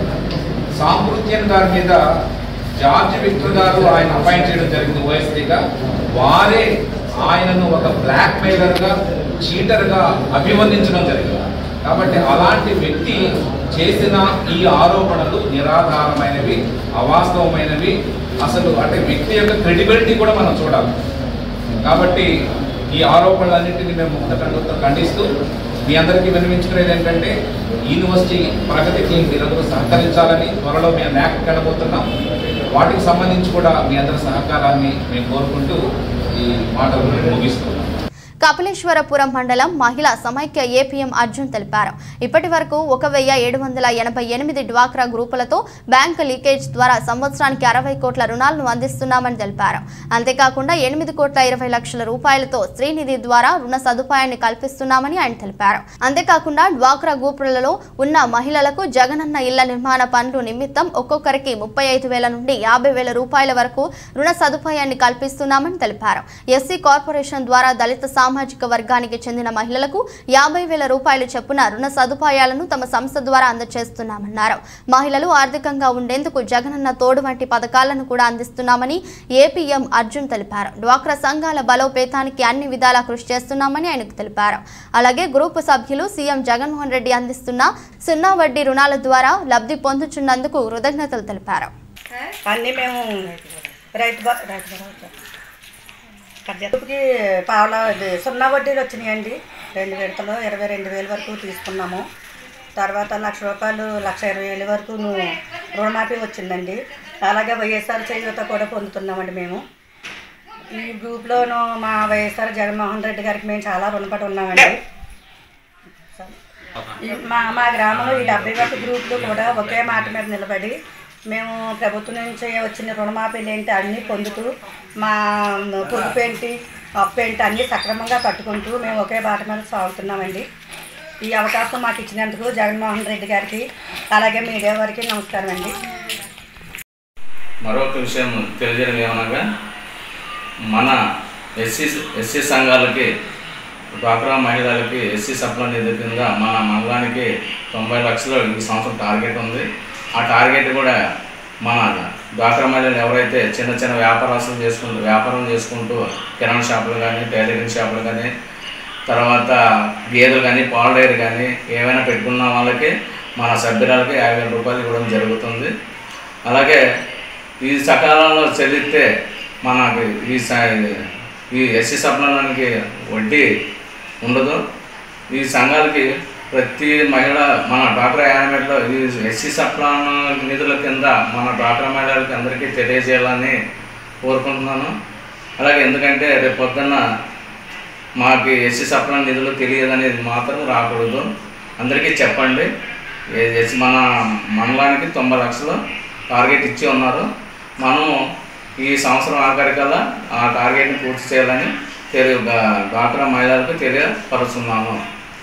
Speaker 7: సాంకృత్యన్ గారి మీద జార్జ్ విక్టర్ గారు ఆయన అపాయింట్ చేయడం జరిగింది ఓఎస్డీగా వారే ఆయనను ఒక బ్లాక్ మెయిలర్గా చీటర్గా అభివర్ణించడం జరిగింది కాబట్టి అలాంటి వ్యక్తి చేసిన ఈ ఆరోపణలు నిరాధారమైనవి అవాస్తవమైనవి అసలు అంటే వ్యక్తి యొక్క క్రెడిబిలిటీ కూడా మనం చూడాలి కాబట్టి ఈ ఆరోపణలన్నింటినీ మేము ముక్త ఖండిస్తూ మీ అందరికీ విన్నవించుకునేది ఏంటంటే యూనివర్సిటీ ప్రగతికి మీరందరూ సహకరించాలని త్వరలో మేము న్యాక్ కనబోతున్నాం వాటికి సంబంధించి కూడా మీ అందరి సహకారాన్ని మేము కోరుకుంటూ ఈ మాటలు ముగిస్తున్నాం
Speaker 1: కపిలేశ్వరపురం మండలం మహిళా సమైక్య ఏపీఎం అర్జున్ తెలిపారు ఇప్పటి వరకు ఒక వెయ్యి ఏడు వందల ఎనభై ఎనిమిది డ్వాక్రా గ్రూపులతో బ్యాంకు లీకేజ్ ద్వారా సంవత్సరానికి అరవై కోట్ల రుణాలను అందిస్తున్నామని తెలిపారు అంతేకాకుండా ఎనిమిది కోట్ల ఇరవై లక్షల రూపాయలతో శ్రీనిధి ద్వారా రుణ సదుపాయాన్ని కల్పిస్తున్నామని ఆయన తెలిపారు అంతేకాకుండా డ్వాక్రా గ్రూపులలో ఉన్న మహిళలకు జగనన్న ఇళ్ల నిర్మాణ పనులు నిమిత్తం ఒక్కొక్కరికి ముప్పై ఐదు వేల నుండి యాభై వేల రూపాయల వరకు రుణ సదుపాయాన్ని కల్పిస్తున్నామని తెలిపారు ఎస్సీ కార్పొరేషన్ ద్వారా దళిత సామాజిక వర్గానికి చెందిన మహిళలకు యాభై వేల రూపాయలు చొప్పున రుణ సదుపాయాలను తమ సంస్థ ద్వారా అందజేస్తున్నామన్నారు మహిళలు ఆర్థికంగా ఉండేందుకు జగనన్న తోడు వంటి పథకాలను కూడా అందిస్తున్నామని ఏపీఎం అర్జున్ తెలిపారు డ్వాక్రా సంఘాల బలోపేతానికి అన్ని విధాలా కృషి చేస్తున్నామని ఆయనకు తెలిపారు అలాగే గ్రూపు సభ్యులు సీఎం జగన్మోహన్ రెడ్డి అందిస్తున్న సున్నా వడ్డీ రుణాల ద్వారా లబ్ధి పొందుతున్నందుకు కృతజ్ఞతలు తెలిపారు
Speaker 10: అన్నీ మేము రైతు బ- రైతు భరోసా. గ్రూప్కి పావుల ఇది సున్నా వడ్డీలు వచ్చినాయండి రెండు విడతలు ఇరవై రెండు వేల వరకు తీసుకున్నాము తర్వాత లక్ష రూపాయలు లక్ష ఇరవై వేల వరకు రుణమాఫీ వచ్చిందండి అలాగే వైఎస్ఆర్ చేయూత కూడా పొందుతున్నామండి మేము ఈ గ్రూప్లోనూ మా వైఎస్ఆర్ జగన్మోహన్ రెడ్డి గారికి మేము చాలా రుణపడి ఉన్నామండి ఈ మా మా గ్రామంలో ఈ డెబ్బై ఒక్క గ్రూపులు కూడా ఒకే మాట మీద నిలబడి మేము ప్రభుత్వం నుంచి వచ్చిన రుణమాఫీలు ఏంటి అన్నీ పొందుతూ మా పొదుపు ఏంటి అప్పు ఏంటి అన్నీ సక్రమంగా కట్టుకుంటూ మేము ఒకే బాట మీద సాగుతున్నామండి ఈ అవకాశం మాకు ఇచ్చినందుకు జగన్మోహన్ రెడ్డి గారికి అలాగే మీడియా వారికి నమస్కారం అండి
Speaker 7: మరొక విషయం తెలియజేయడం ఏమనగా మన ఎస్సీ ఎస్సీ సంఘాలకి డ్వాక్రా మహిళలకి ఎస్సీ సప్ల నిధి కింద మన మండలానికి తొంభై లక్షలు ఈ సంవత్సరం టార్గెట్ ఉంది ఆ టార్గెట్ కూడా మన డ్వాక్రా మహిళలు ఎవరైతే చిన్న చిన్న వ్యాపారాలు చేసుకుంటూ వ్యాపారం చేసుకుంటూ కిరాణా షాపులు కానీ టైలరింగ్ షాపులు కానీ తర్వాత గేదెలు కానీ పాల డైరీ కానీ ఏమైనా పెట్టుకున్న వాళ్ళకి మన సభ్యురాలకి యాభై వేల రూపాయలు ఇవ్వడం జరుగుతుంది అలాగే ఈ సకాలంలో చెల్లిస్తే మనకి ఈ స- ఈ ఎస్సీ సప్లానికి వడ్డీ ఉండదు ఈ సంఘాలకి ప్రతి మహిళ మన డాక్టర్ యానిమేట్లో ఈ ఎస్సీ సప్లాన్ నిధుల కింద మన డాక్టర్ మహిళలకి అందరికీ తెలియజేయాలని కోరుకుంటున్నాను అలాగే ఎందుకంటే రేపు పొద్దున్న మాకు ఎస్సీ సప్లాన్ నిధులు తెలియదనేది మాత్రం రాకూడదు అందరికీ చెప్పండి ఏ- ఎస్సీ మన మండలానికి తొంభై లక్షలు టార్గెట్ ఇచ్చి ఉన్నారు మనం ఈ సంవత్సరం ఆఖరికల్లా ఆ టార్గెట్ని పూర్తి చేయాలని తెలియ డాక్టర్ మహిళలకు తెలియపరుస్తున్నాను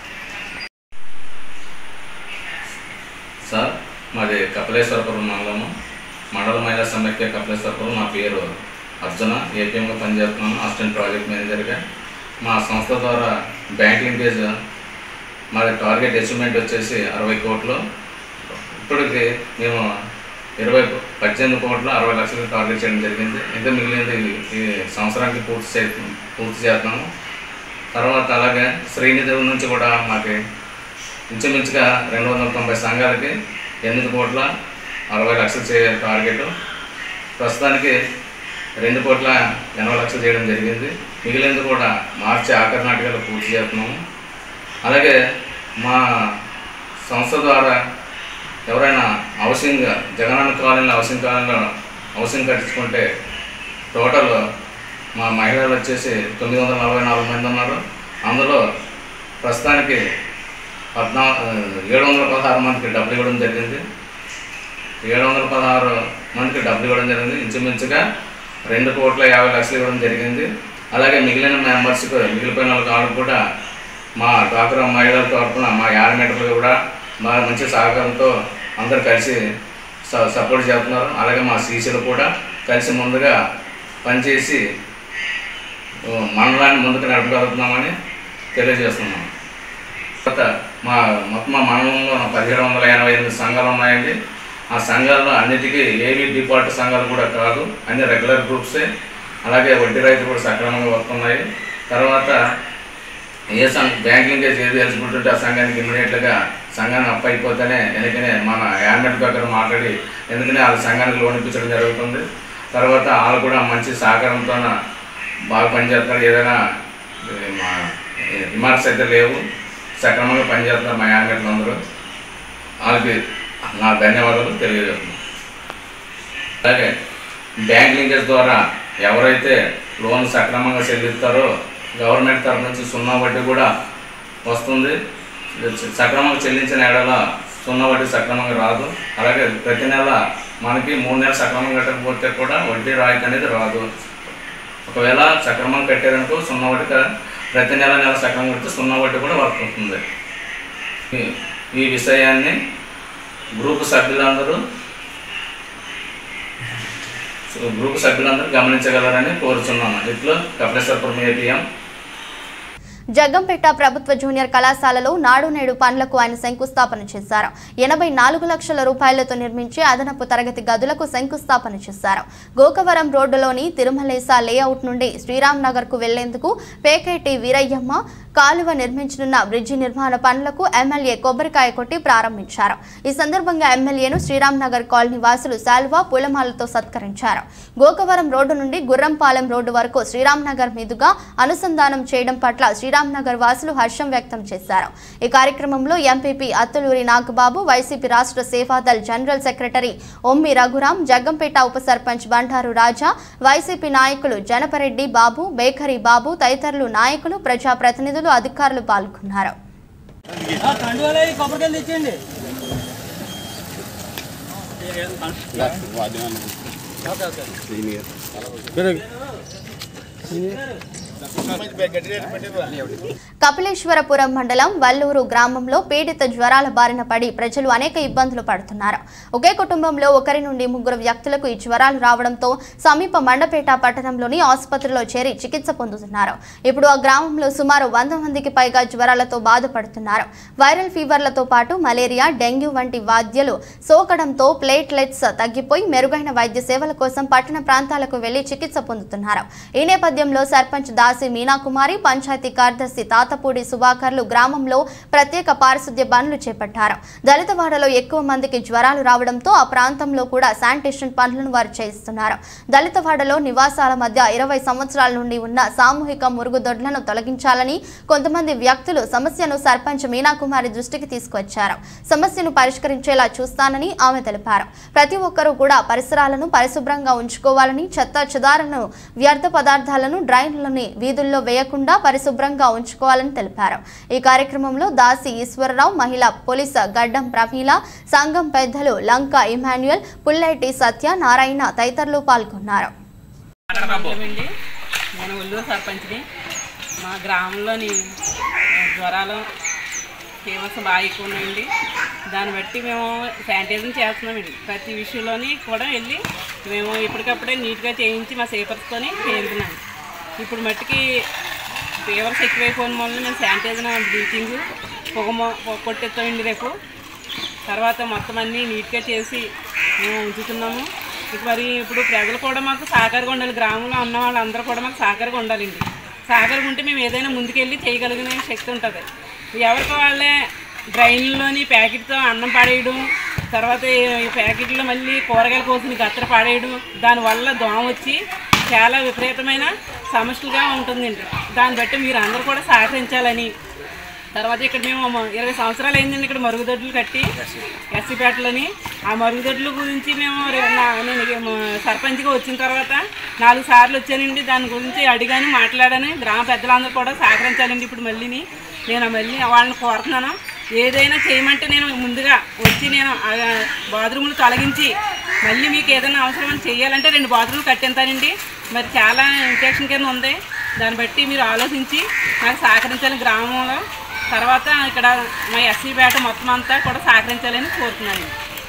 Speaker 7: సార్ మాది కపిలేశ్వరపురం మండలము మండల మహిళా సమైక్య కపిలేశ్వరపురం నా పేరు అర్జున ఏపీఎంగా పనిచేస్తున్నాను అసిస్టెంట్ ప్రాజెక్ట్ మేనేజర్గా మా సంస్థ ద్వారా బ్యాంక్ లింకేజ్ మాది టార్గెట్ అచీవ్మెంట్ వచ్చేసి అరవై కోట్లు ఇప్పటికి మేము ఇరవై పద్దెనిమిది కోట్ల అరవై లక్షలు టార్గెట్ చేయడం జరిగింది ఇంకా మిగిలినది ఈ- ఈ సంవత్సరానికి పూర్తి చే పూర్తి చేస్తున్నాము తర్వాత అలాగే శ్రీనిధి నుంచి కూడా మాకు ఇంచుమించుగా రెండు వందల తొంభై సంఘాలకి ఎనిమిది కోట్ల అరవై లక్షలు చే టార్గెట్ ప్రస్తుతానికి రెండు కోట్ల ఎనభై లక్షలు చేయడం జరిగింది మిగిలినది కూడా మార్చి ఆఖరి నాటికలు పూర్తి చేస్తున్నాము అలాగే మా సంస్థ ద్వారా ఎవరైనా హౌసింగ్ జగనన్న కాలనీలో హౌసింగ్ కాలనీలో హౌసింగ్ కట్టించుకుంటే టోటల్ మా మహిళలు వచ్చేసి తొమ్మిది వందల నలభై నాలుగు మంది ఉన్నారు అందులో ప్రస్తుతానికి పద్నా ఏడు వందల పదహారు మందికి డబ్బులు ఇవ్వడం జరిగింది ఏడు వందల పదహారు మందికి డబ్బులు ఇవ్వడం జరిగింది ఇంచుమించుగా రెండు కోట్ల యాభై లక్షలు ఇవ్వడం జరిగింది అలాగే మిగిలిన మెంబర్స్కి మిగిలిపోయిన వాళ్ళకి కూడా మా డాక్టర్ మహిళల తరఫున మా యానిమేటర్లు కూడా బాగా మంచి సహకారంతో అందరు కలిసి స- సపోర్ట్ చేస్తున్నారు అలాగే మా సీసీలు కూడా కలిసి ముందుగా పనిచేసి ఓ, మండలాన్ని ముందుకు నడపగలుగుతున్నామని తెలియజేస్తున్నాం తర్వాత మా మొత్తం మా మండలంలో పదిహేడు వందల ఎనభై ఎనిమిది సంఘాలు ఉన్నాయండి ఆ సంఘాల్లో అన్నిటికీ ఏవి డిపార్ట్ సంఘాలు కూడా కాదు అన్ని రెగ్యులర్ గ్రూప్సే అలాగే వడ్డీ రైతులు కూడా సక్రమంగా వస్తున్నాయి తర్వాత ఏ సంఘ బ్యాంక్ లింకేజ్ ఏది ఎలిజిబిలిటీ ఉంటే ఆ సంఘానికి ఇమీడియట్గా సంఘాన్ని అప్ అయిపోతేనే ఎందుకనే మన యాన్మెట్ దగ్గర మాట్లాడి ఎందుకనే వాళ్ళ సంఘానికి లోన్ ఇప్పించడం జరుగుతుంది తర్వాత వాళ్ళు కూడా మంచి సహకారంతో బాగా పనిచేస్తారు ఏదైనా ఏ, మా రిమార్క్స్ అయితే లేవు సక్రమంగా పనిచేస్తున్నారు మా యాన్మెట్లు అందరూ వాళ్ళకి నా ధన్యవాదాలు తెలియజేస్తున్నాను అలాగే బ్యాంక్ లింకేజ్ ద్వారా ఎవరైతే లోన్ సక్రమంగా చెల్లిస్తారో గవర్నమెంట్ తరఫు నుంచి సున్నా వడ్డీ కూడా వస్తుంది సక్రమంగా చెల్లించిన ఏడల సున్నా వడ్డీ సక్రమంగా రాదు అలాగే ప్రతి నెల మనకి మూడు నెలలు సక్రమంగా కట్టకపోతే కూడా వడ్డీ రాయితీ అనేది రాదు ఒకవేళ సక్రమంగా కట్టారనుకో సున్నా వడ్డీ క- ప్రతి నెల నెల సక్రమంగా కడితే సున్నా వడ్డీ కూడా వర్క్ అవుతుంది ఈ- ఈ విషయాన్ని గ్రూప్ సభ్యులందరూ సో గ్రూప్ సభ్యులందరూ గమనించగలరని కోరుచున్నాను ఇట్లు కపిలేశ్వరపురం ఏపీఎం
Speaker 1: జగ్గంపేట ప్రభుత్వ జూనియర్ కళాశాలలో నాడు నేడు పనులకు ఆయన శంకుస్థాపన చేశారు ఎనభై నాలుగు లక్షల రూపాయలతో నిర్మించి అదనపు తరగతి గదులకు శంకుస్థాపన చేశారు గోకవరం రోడ్డులోని తిరుమలేస లేఅవుట్ నుండి శ్రీరామ్ నగర్ కు వెళ్లేందుకు పేకేటి వీరయ్యమ్మ కాలువ నిర్మించనున్న బ్రిడ్జి నిర్మాణ పనులకు ఎమ్మెల్యే కొబ్బరికాయ కొట్టి ప్రారంభించారు ఈ సందర్భంగా ఎమ్మెల్యేను శ్రీరామ్ నగర్ కాలనీ వాసులు శాల్వా పూలమాలతో సత్కరించారు గోకవరం రోడ్డు నుండి గుర్రంపాలెం రోడ్డు వరకు శ్రీరామ్ నగర్ మీదుగా అనుసంధానం చేయడం పట్ల శ్రీరామ్ నగర్ వాసులు హర్షం వ్యక్తం చేశారు ఈ కార్యక్రమంలో ఎంపీపీ అత్తులూరి నాగబాబు వైసీపీ రాష్ట్ర సేవాదల్ జనరల్ సెక్రటరీ ఒమ్మి రఘురాం జగ్గంపేట ఉప సర్పంచ్ బండారు రాజా వైసీపీ నాయకులు జనపరెడ్డి బాబు బేకరీ బాబు తదితరులు నాయకులు ప్రజాప్రతినిధులు అధికారులు పాల్గొన్నారు
Speaker 9: కండువాలే కొబ్బరికాయలు తెచ్చండి ఓకే ఓకే
Speaker 1: కపిలేశ్వరపురం మండలం వల్లూరు గ్రామంలో పీడిత జ్వరాల బారిన పడి ప్రజలు అనేక ఇబ్బందులు పడుతున్నారు ఒకే కుటుంబంలో ఒకరి నుండి ముగ్గురు వ్యక్తులకు ఈ జ్వరాలు రావడంతో సమీప మండపేట పట్టణంలోని ఆసుపత్రిలో చేరి చికిత్స పొందుతున్నారు ఇప్పుడు ఆ గ్రామంలో సుమారు వంద మందికి పైగా జ్వరాలతో బాధపడుతున్నారు వైరల్ ఫీవర్లతో పాటు మలేరియా డెంగ్యూ వంటి వాద్యలు సోకడంతో ప్లేట్లెట్స్ తగ్గిపోయి మెరుగైన వైద్య సేవల కోసం పట్టణ ప్రాంతాలకు వెళ్లి చికిత్స పొందుతున్నారు ఈ నేపథ్యంలో సర్పంచ్ దాసి మీనాకుమారి పంచాయతీ కార్యదర్శి తాతపూడి సుభాకర్లు గ్రామంలో ప్రత్యేక పారిశుద్ధ్య పనులు చేపట్టారు దళితవాడలో ఎక్కువ మందికి జ్వరాలు రావడంతో ఆ ప్రాంతంలో కూడా శానిటేషన్ పనులను వారు చేయిస్తున్నారు దళితవాడలో నివాసాల మధ్య ఇరవై సంవత్సరాల నుండి ఉన్న సామూహిక మురుగుదొడ్లను తొలగించాలని కొంతమంది వ్యక్తులు సమస్యను సర్పంచ్ మీనాకుమారి దృష్టికి తీసుకొచ్చారు సమస్యను పరిష్కరించేలా చూస్తానని ఆమె తెలిపారు ప్రతి ఒక్కరూ కూడా పరిసరాలను పరిశుభ్రంగా ఉంచుకోవాలని చెత్త చెదారను వ్యర్థ పదార్థాలను డ్రైన్లని వీధుల్లో వేయకుండా పరిశుభ్రంగా ఉంచుకోవాలని తెలిపారు ఈ కార్యక్రమంలో దాసి ఈశ్వరరావు మహిళా పోలీస్ గడ్డం ప్రమీల సంఘం పెద్దలు లంక ఇమాన్యుయల్ పుల్లెటి సత్య నారాయణ తదితరులు పాల్గొన్నారు
Speaker 11: మండలమండి నేను ఒల్లూరు సర్పంచ్ని మా గ్రామంలోని ఆ, జ్వరాలు ఫేమస్ బాగా ఎక్కువ ఉన్నాయండి దాన్ని బట్టి మేము శానిటైజింగ్ చేస్తున్నామండి ప్రతి విషయంలోని కూడా వెళ్ళి మేము ఇప్పటికప్పుడే నీట్గా చేయించి మా సేపర్స్తోని చేయించున్నాం ఇప్పుడు మట్టికి ఫీవర్స్ ఎక్కువైపోయిన వల్ల మేము శానిటైజర్ బ్లీచింగ్ పొగ మొ- పొగ కొట్టేస్తామండి రేపు తర్వాత మొత్తం అన్నీ నీట్గా చేసి మేము ఉంచుతున్నాము ఇక మరి ఇప్పుడు ప్రజలు కూడా మాకు సహకారంగా ఉండాలి గ్రామంలో ఉన్న వాళ్ళందరూ కూడా మాకు సహకారంగా ఉండాలండి సహకారంగా ఉంటే మేము ఏదైనా ముందుకెళ్ళి చేయగలిగిన శక్తి ఉంటుంది ఎవరికి వాళ్ళే డ్రైన్లోని ప్యాకెట్తో అన్నం పాడేయడం తర్వాత ఈ ప్యాకెట్లో మళ్ళీ కూరగాయల కోసం గత్తర పాడేయడం దానివల్ల దోమ వచ్చి చాలా విపరీతమైన సమస్యలుగా ఉంటుందండి దాన్ని బట్టి మీరు అందరూ కూడా సహకరించాలని తర్వాత ఇక్కడ మేము మ- ఇరవై సంవత్సరాలు అయిందండి ఇక్కడ మరుగుదొడ్లు కట్టి ఎస్సీపేటలోని ఆ మరుగుదొడ్ల గురించి మేము రే- నా- నేను ఇక మ- సర్పంచ్గా వచ్చిన తర్వాత నాలుగు సార్లు వచ్చానండి దాని గురించి అడిగాను మాట్లాడాను గ్రామ పెద్దలందరూ కూడా సహకరించాలండి ఇప్పుడు మళ్ళీని నేను మళ్ళీ వాళ్ళని కోరుతున్నాను ఏదైనా చేయమంటే నేను ముందుగా వచ్చి నేను ఆ బాత్రూములు తొలగించి మళ్ళీ మీకు ఏదైనా అవసరం చేయాలంటే రెండు బాత్రూములు కట్టింతానండి మరి చాలా ఇన్ఫెక్షన్ కింద ఉంది దాన్ని బట్టి మీరు ఆలోచించి నాకు సహకరించాలి గ్రామంలో తర్వాత ఇక్కడ మా ఎస్సీ పేట మొత్తం అంతా కూడా సహకరించాలని కోరుతున్నాను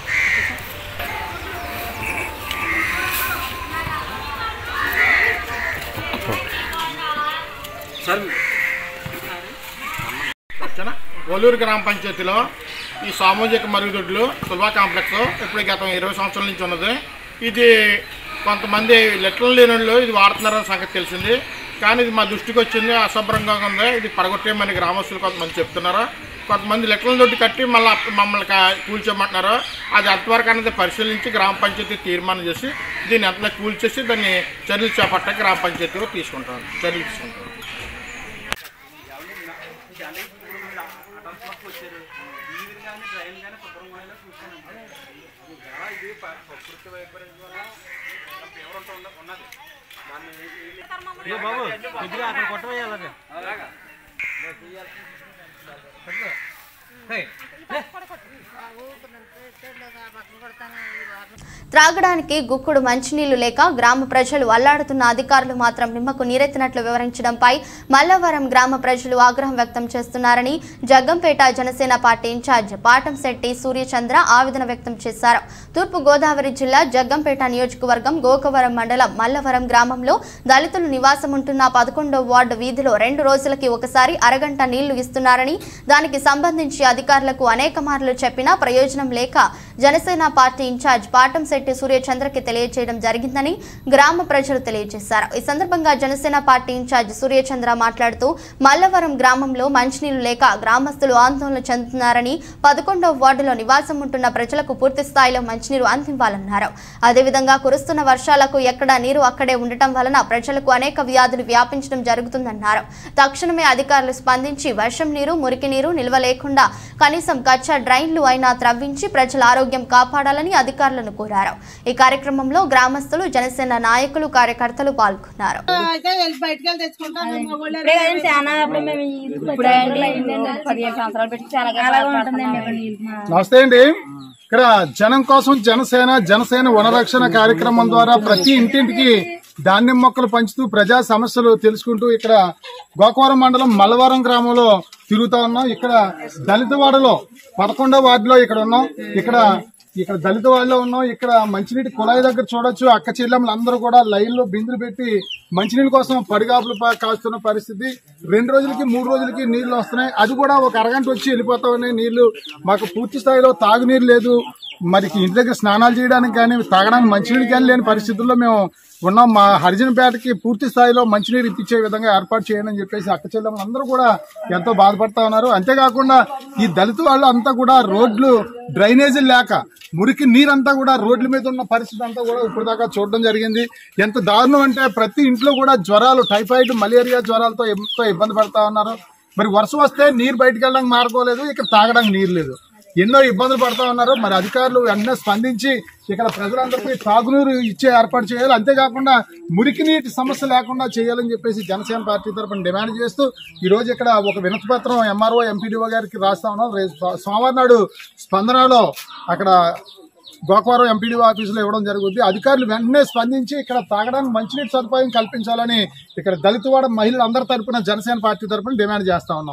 Speaker 12: ఓకేనా ఒల్లూరు గ్రామ పంచాయతీలో ఈ సామాజిక మరుగుదొడ్లు సుల్వా కాంప్లెక్స్ ఇప్పుడు గత ఇరవై సంవత్సరాల నుంచి ఉన్నది ఇది కొంతమంది లెటర్లు లేని వాళ్ళు ఇది వాడుతున్నారన్న సంగతి తెలిసింది కానీ ఇది మా దృష్టికి వచ్చింది అశుభ్రంగా ఉంది ఇది పడగొట్టేయమని గ్రామస్తులు కొంతమంది చెప్తున్నారు కొంతమంది లెటర్ల దొడ్డి కట్టి మళ్ళీ మమ్మల్ని కా- కూల్చోమంటున్నారు అది అంతవరకు అనేది పరిశీలించి గ్రామ పంచాయతీ తీర్మానం చేసి దీన్ని అంతలో కూల్చేసి దాన్ని చర్యలు చేపట్ట గ్రామ పంచాయతీలో తీసుకుంటారు చర్యలు తీసుకుంటారు
Speaker 9: ఏ బాబు కొద్దిగా అక్కడ కొట్టవేయాలి
Speaker 1: త్రాగడానికి గుక్కుడు మంచినీళ్లు లేక గ్రామ ప్రజలు అల్లాడుతున్న అధికారులు మాత్రం నిమ్మకు నీరెత్తినట్లు వివరించడంపై మల్లవరం గ్రామ ప్రజలు ఆగ్రహం వ్యక్తం చేస్తున్నారని జగ్గంపేట జనసేన పార్టీ ఇన్ఛార్జ్ పాటంశెట్టి సూర్యచంద్ర ఆవేదన వ్యక్తం చేశారు తూర్పు గోదావరి జిల్లా జగ్గంపేట నియోజకవర్గం గోకవరం మండలం మల్లవరం గ్రామంలో దళితులు నివాసం ఉంటున్న పదకొండో వార్డు వీధిలో రెండు రోజులకి ఒకసారి అరగంట నీళ్లు ఇస్తున్నారని దానికి సంబంధించి అధికారులకు అనేక మార్లు చెప్పినా ప్రయోజనం లేక జనసేన పార్టీ ఇన్ఛార్జ్ పాటంశెట్టి సూర్యచంద్రకి తెలియజేయడం జరిగిందని గ్రామ ప్రజలు తెలియజేశారు ఈ సందర్భంగా జనసేన పార్టీ ఇన్ఛార్జ్ సూర్యచంద్ర మాట్లాడుతూ మల్లవరం గ్రామంలో మంచినీళ్లు లేక గ్రామస్తులు ఆందోళన చెందుతున్నారని పదకొండవ వార్డులో నివాసం ఉంటున్న ప్రజలకు పూర్తి స్థాయిలో మంచినీరు అందివ్వాలన్నారు అదేవిధంగా కురుస్తున్న వర్షాలకు ఎక్కడ నీరు అక్కడే ఉండటం వలన ప్రజలకు అనేక వ్యాధులు వ్యాపించడం జరుగుతుందన్నారు తక్షణమే అధికారులు స్పందించి వర్షం నీరు మురికి నీరు నిల్వ లేకుండా కనీసం కచ్చా డ్రైన్లు అయినా త్రవ్వించి ప్రజల ఆరోగ్యం కాపాడాలని అధికారులను కోరారు తెలిపారు ఈ కార్యక్రమంలో గ్రామస్తులు జనసేన నాయకులు కార్యకర్తలు పాల్గొన్నారు
Speaker 13: అయితే వెళ్ళి బయటకు వెళ్ళి తెచ్చుకుంటాం మా ఊళ్ళో
Speaker 14: ఇప్పుడే కదండి చాలా అప్పుడు మేము ఇప్పుడే పదిహేను సంవత్సరాలు పెట్టి చాలా అలాగే ఉంటుందండి
Speaker 15: నమస్తే అండి ఇక్కడ జనం కోసం జనసేన జనసేన వనరక్షణ కార్యక్రమం ద్వారా ప్రతి ఇంటింటికి ధాన్యం మొక్కలు పంచుతూ ప్రజా సమస్యలు తెలుసుకుంటూ ఇక్కడ గోకవరం మండలం మల్లవరం గ్రామంలో తిరుగుతా ఉన్నాం ఇక్కడ దళితవాడలో పదకొండో వార్డులో ఇక్కడ ఉన్నాం ఇక్కడ ఇక్కడ దళిత వాళ్ళలో ఉన్నాం ఇక్కడ మంచినీటి కుళాయి దగ్గర చూడొచ్చు అక్క చెల్లెమ్మలు అందరూ కూడా లైన్ లో బిందులు పెట్టి మంచినీళ్ళ కోసం పడిగాపులు పా- కాస్తున్న పరిస్థితి రెండు రోజులకి మూడు రోజులకి నీళ్లు వస్తున్నాయి అది కూడా ఒక అరగంట వచ్చి వెళ్ళిపోతా ఉన్నాయి నీళ్లు మాకు పూర్తి స్థాయిలో తాగునీరు లేదు మరి ఇంటి దగ్గర స్నానాలు చేయడానికి కానీ తాగడానికి మంచినీళ్ళు కానీ లేని పరిస్థితుల్లో మేము ఉన్నాం మా హరిజనపేటకి పూర్తి స్థాయిలో మంచినీరు ఇప్పించే విధంగా ఏర్పాటు చేయండి అని చెప్పేసి అక్క చెల్లెమ్మలు అందరూ కూడా ఎంతో బాధపడతా ఉన్నారు అంతేకాకుండా ఈ దళిత వాళ్ళు అంతా కూడా రోడ్లు డ్రైనేజీలు లేక మురికి నీరంతా కూడా రోడ్ల మీద ఉన్న పరిస్థితి అంతా కూడా ఇప్పుడు దాకా చూడడం జరిగింది ఎంత దారుణం అంటే ప్రతి ఇంట్లో కూడా జ్వరాలు టైఫాయిడ్ మలేరియా జ్వరాలతో ఎంతో ఇబ్బంది పడతా ఉన్నారు మరి వర్షం వస్తే నీరు బయటకు వెళ్ళడానికి మార్గం లేదు ఇక్కడ తాగడానికి నీరు లేదు ఎన్నో ఇబ్బందులు పడతా ఉన్నారు మరి అధికారులు వెంటనే స్పందించి ఇక్కడ ప్రజలందరికీ తాగునీరు ఇచ్చే ఏర్పాటు చేయాలి అంతేకాకుండా మురికి నీటి సమస్య లేకుండా చేయాలని చెప్పేసి జనసేన పార్టీ తరఫున డిమాండ్ చేస్తూ ఈ రోజు ఇక్కడ ఒక వినతి పత్రం ఎంఆర్ఓ ఎంపీడీఓ గారికి రాస్తా ఉన్నాం రేపు సో- సోమవారం నాడు స్పందనలో అక్కడ గోకవరం ఎంపీడీఓ ఆఫీసులో ఇవ్వడం జరుగుతుంది అధికారులు వెంటనే స్పందించి ఇక్కడ తాగడానికి మంచినీటి సదుపాయం కల్పించాలని ఇక్కడ దళితవాడ మహిళలందరి తరపున జనసేన పార్టీ తరపున డిమాండ్ చేస్తా ఉన్నాం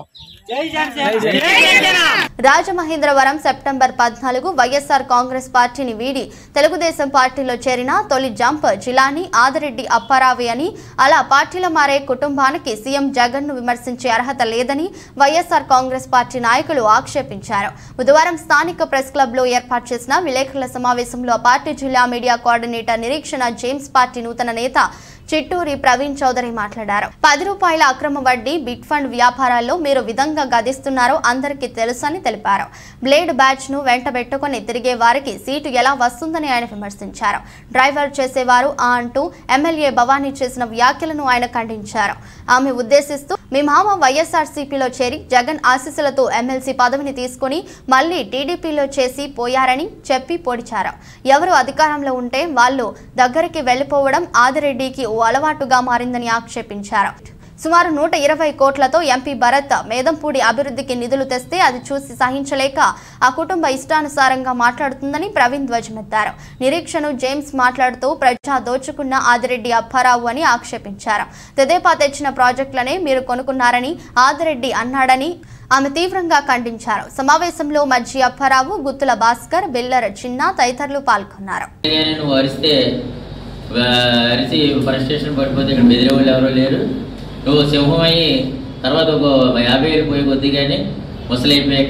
Speaker 1: రాజమహేంద్రవరం సెప్టెంబర్ పద్నాలుగు వైఎస్ఆర్ కాంగ్రెస్ పార్టీని వీడి తెలుగుదేశం పార్టీలో చేరిన తొలి జంప్ జిలాని ఆదిరెడ్డి అప్పారావి అని అలా పార్టీలో మారే కుటుంబానికి సీఎం జగన్ ను విమర్శించే అర్హత లేదని వైఎస్ఆర్ కాంగ్రెస్ పార్టీ నాయకులు ఆక్షేపించారు బుధవారం స్థానిక ప్రెస్ క్లబ్ లో ఏర్పాటు చేసిన విలేకరుల సమావేశంలో ఆ పార్టీ జిల్లా media coordinator Nireekshana James party నూతన నేత చిట్టూరి ప్రవీణ్ చౌదరి మాట్లాడారు పది రూపాయల అక్రమ వడ్డీ బిట్ ఫండ్ వ్యాపారాల్లో మీరు విధంగా గదిస్తున్నారో అందరికీ తెలుసని తెలిపారు బ్లేడ్ బ్యాచ్ ను వెంట పెట్టుకుని తిరిగే వారికి సీటు ఎలా వస్తుందని ఆయన విమర్శించారు డ్రైవర్ చేసేవారు ఆ అంటూ ఎమ్మెల్యే భవానీ చేసిన వ్యాఖ్యలను ఆయన ఖండించారు ఆమె ఉద్దేశిస్తూ మీ మామ వైఎస్ఆర్సీపీలో చేరి జగన్ ఆశీస్సులతో ఎమ్మెల్సీ పదవిని తీసుకుని మళ్ళీ టీడీపీలో చేసి పోయారని చెప్పి పొడిచారు ఎవరు అధికారంలో ఉంటే వాళ్ళు దగ్గరికి వెళ్లిపోవడం ఆదిరెడ్డికి ఓ అలవాటుగా మారిందని ఆక్షేపించారు సుమారు నూట ఇరవై కోట్లతో ఎంపీ భరత్ మేదంపూడి అభివృద్ధికి నిధులు తెస్తే అది చూసి సహించలేక ఆ కుటుంబ ఇష్టానుసారంగా మాట్లాడుతుందని ప్రవీణ్ ధ్వజమెత్తారు నిరీక్షను జేమ్స్ మాట్లాడుతూ ప్రజా దోచుకున్న ఆదిరెడ్డి అప్పారావు అని ఆక్షేపించారు తెదేపా తెచ్చిన ప్రాజెక్టులనే మీరు కొనుక్కున్నారని ఆదిరెడ్డి అన్నాడని ఆమె తీవ్రంగా ఖండించారు సమావేశంలో మజ్జి అప్పారావు గుత్తుల భాస్కర్ బిల్లర్ చిన్న తదితరులు పాల్గొన్నారు
Speaker 16: కానీ నువ్వు అరిస్తే ఆ, అరిసి ఫ్రస్ట్రేషన్ పడిపోతే ఇక్కడ బెదిరే వాళ్ళు ఎవరూ లేరు నువ్వు సింహం అయ్యి తర్వాత ఒక యాభై ఏళ్ళు పోయి కొద్ది కానీ ముసలైపోయాక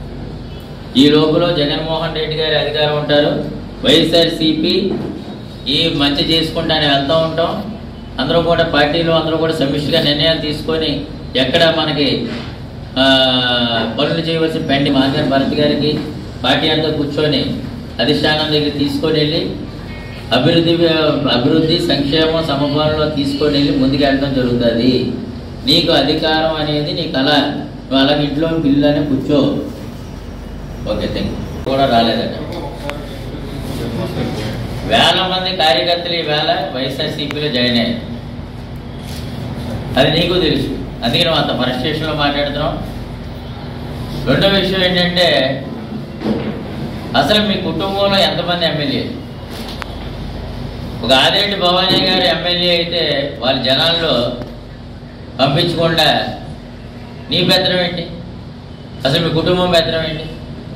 Speaker 16: ఈ లోపల జగన్మోహన్ రెడ్డి గారి అధికారం ఉంటారు వైఎస్ఆర్సీపీ ఈ మంచి చేసుకుంటానే వెళ్తూ ఉంటాం అందరూ కూడా పార్టీలో అందరూ కూడా సమిష్టిగా నిర్ణయాలు తీసుకొని ఎక్కడ మనకి ఆ, పనులు చేయవలసిన పెండి మాధవన్ భరత్ గారికి పార్టీ అంతా కూర్చొని అధిష్టానం దగ్గర తీసుకొని వెళ్ళి అభివృద్ధి అభివృద్ధి సంక్షేమం సమపాలనలో తీసుకొని వెళ్ళి ముందుకు వెళ్ళడం జరుగుతుంది నీకు అధికారం అనేది నీ కళ నువ్వు అలాగే ఇంట్లో పిల్లలని కూర్చో ఓకే థ్యాంక్ యూ కూడా రాలేదట వేల మంది కార్యకర్తలు ఈ వేళ వైఎస్ఆర్సీపీలో జాయిన్ అయ్యారు అది నీకు తెలుసు అందుకే నువ్వు అంత ఫ్రస్ట్రేషన్లో మాట్లాడుతున్నాం రెండో విషయం ఏంటంటే అసలు మీ కుటుంబంలో ఎంతమంది ఎమ్మెల్యే ఒక ఆదిరెడ్డి భవానీ గారు ఎమ్మెల్యే అయితే వాళ్ళ జనాల్లో పంపించకుండా నీ బెత్తనం ఏంటి అసలు మీ కుటుంబం బెత్తనం ఏంటి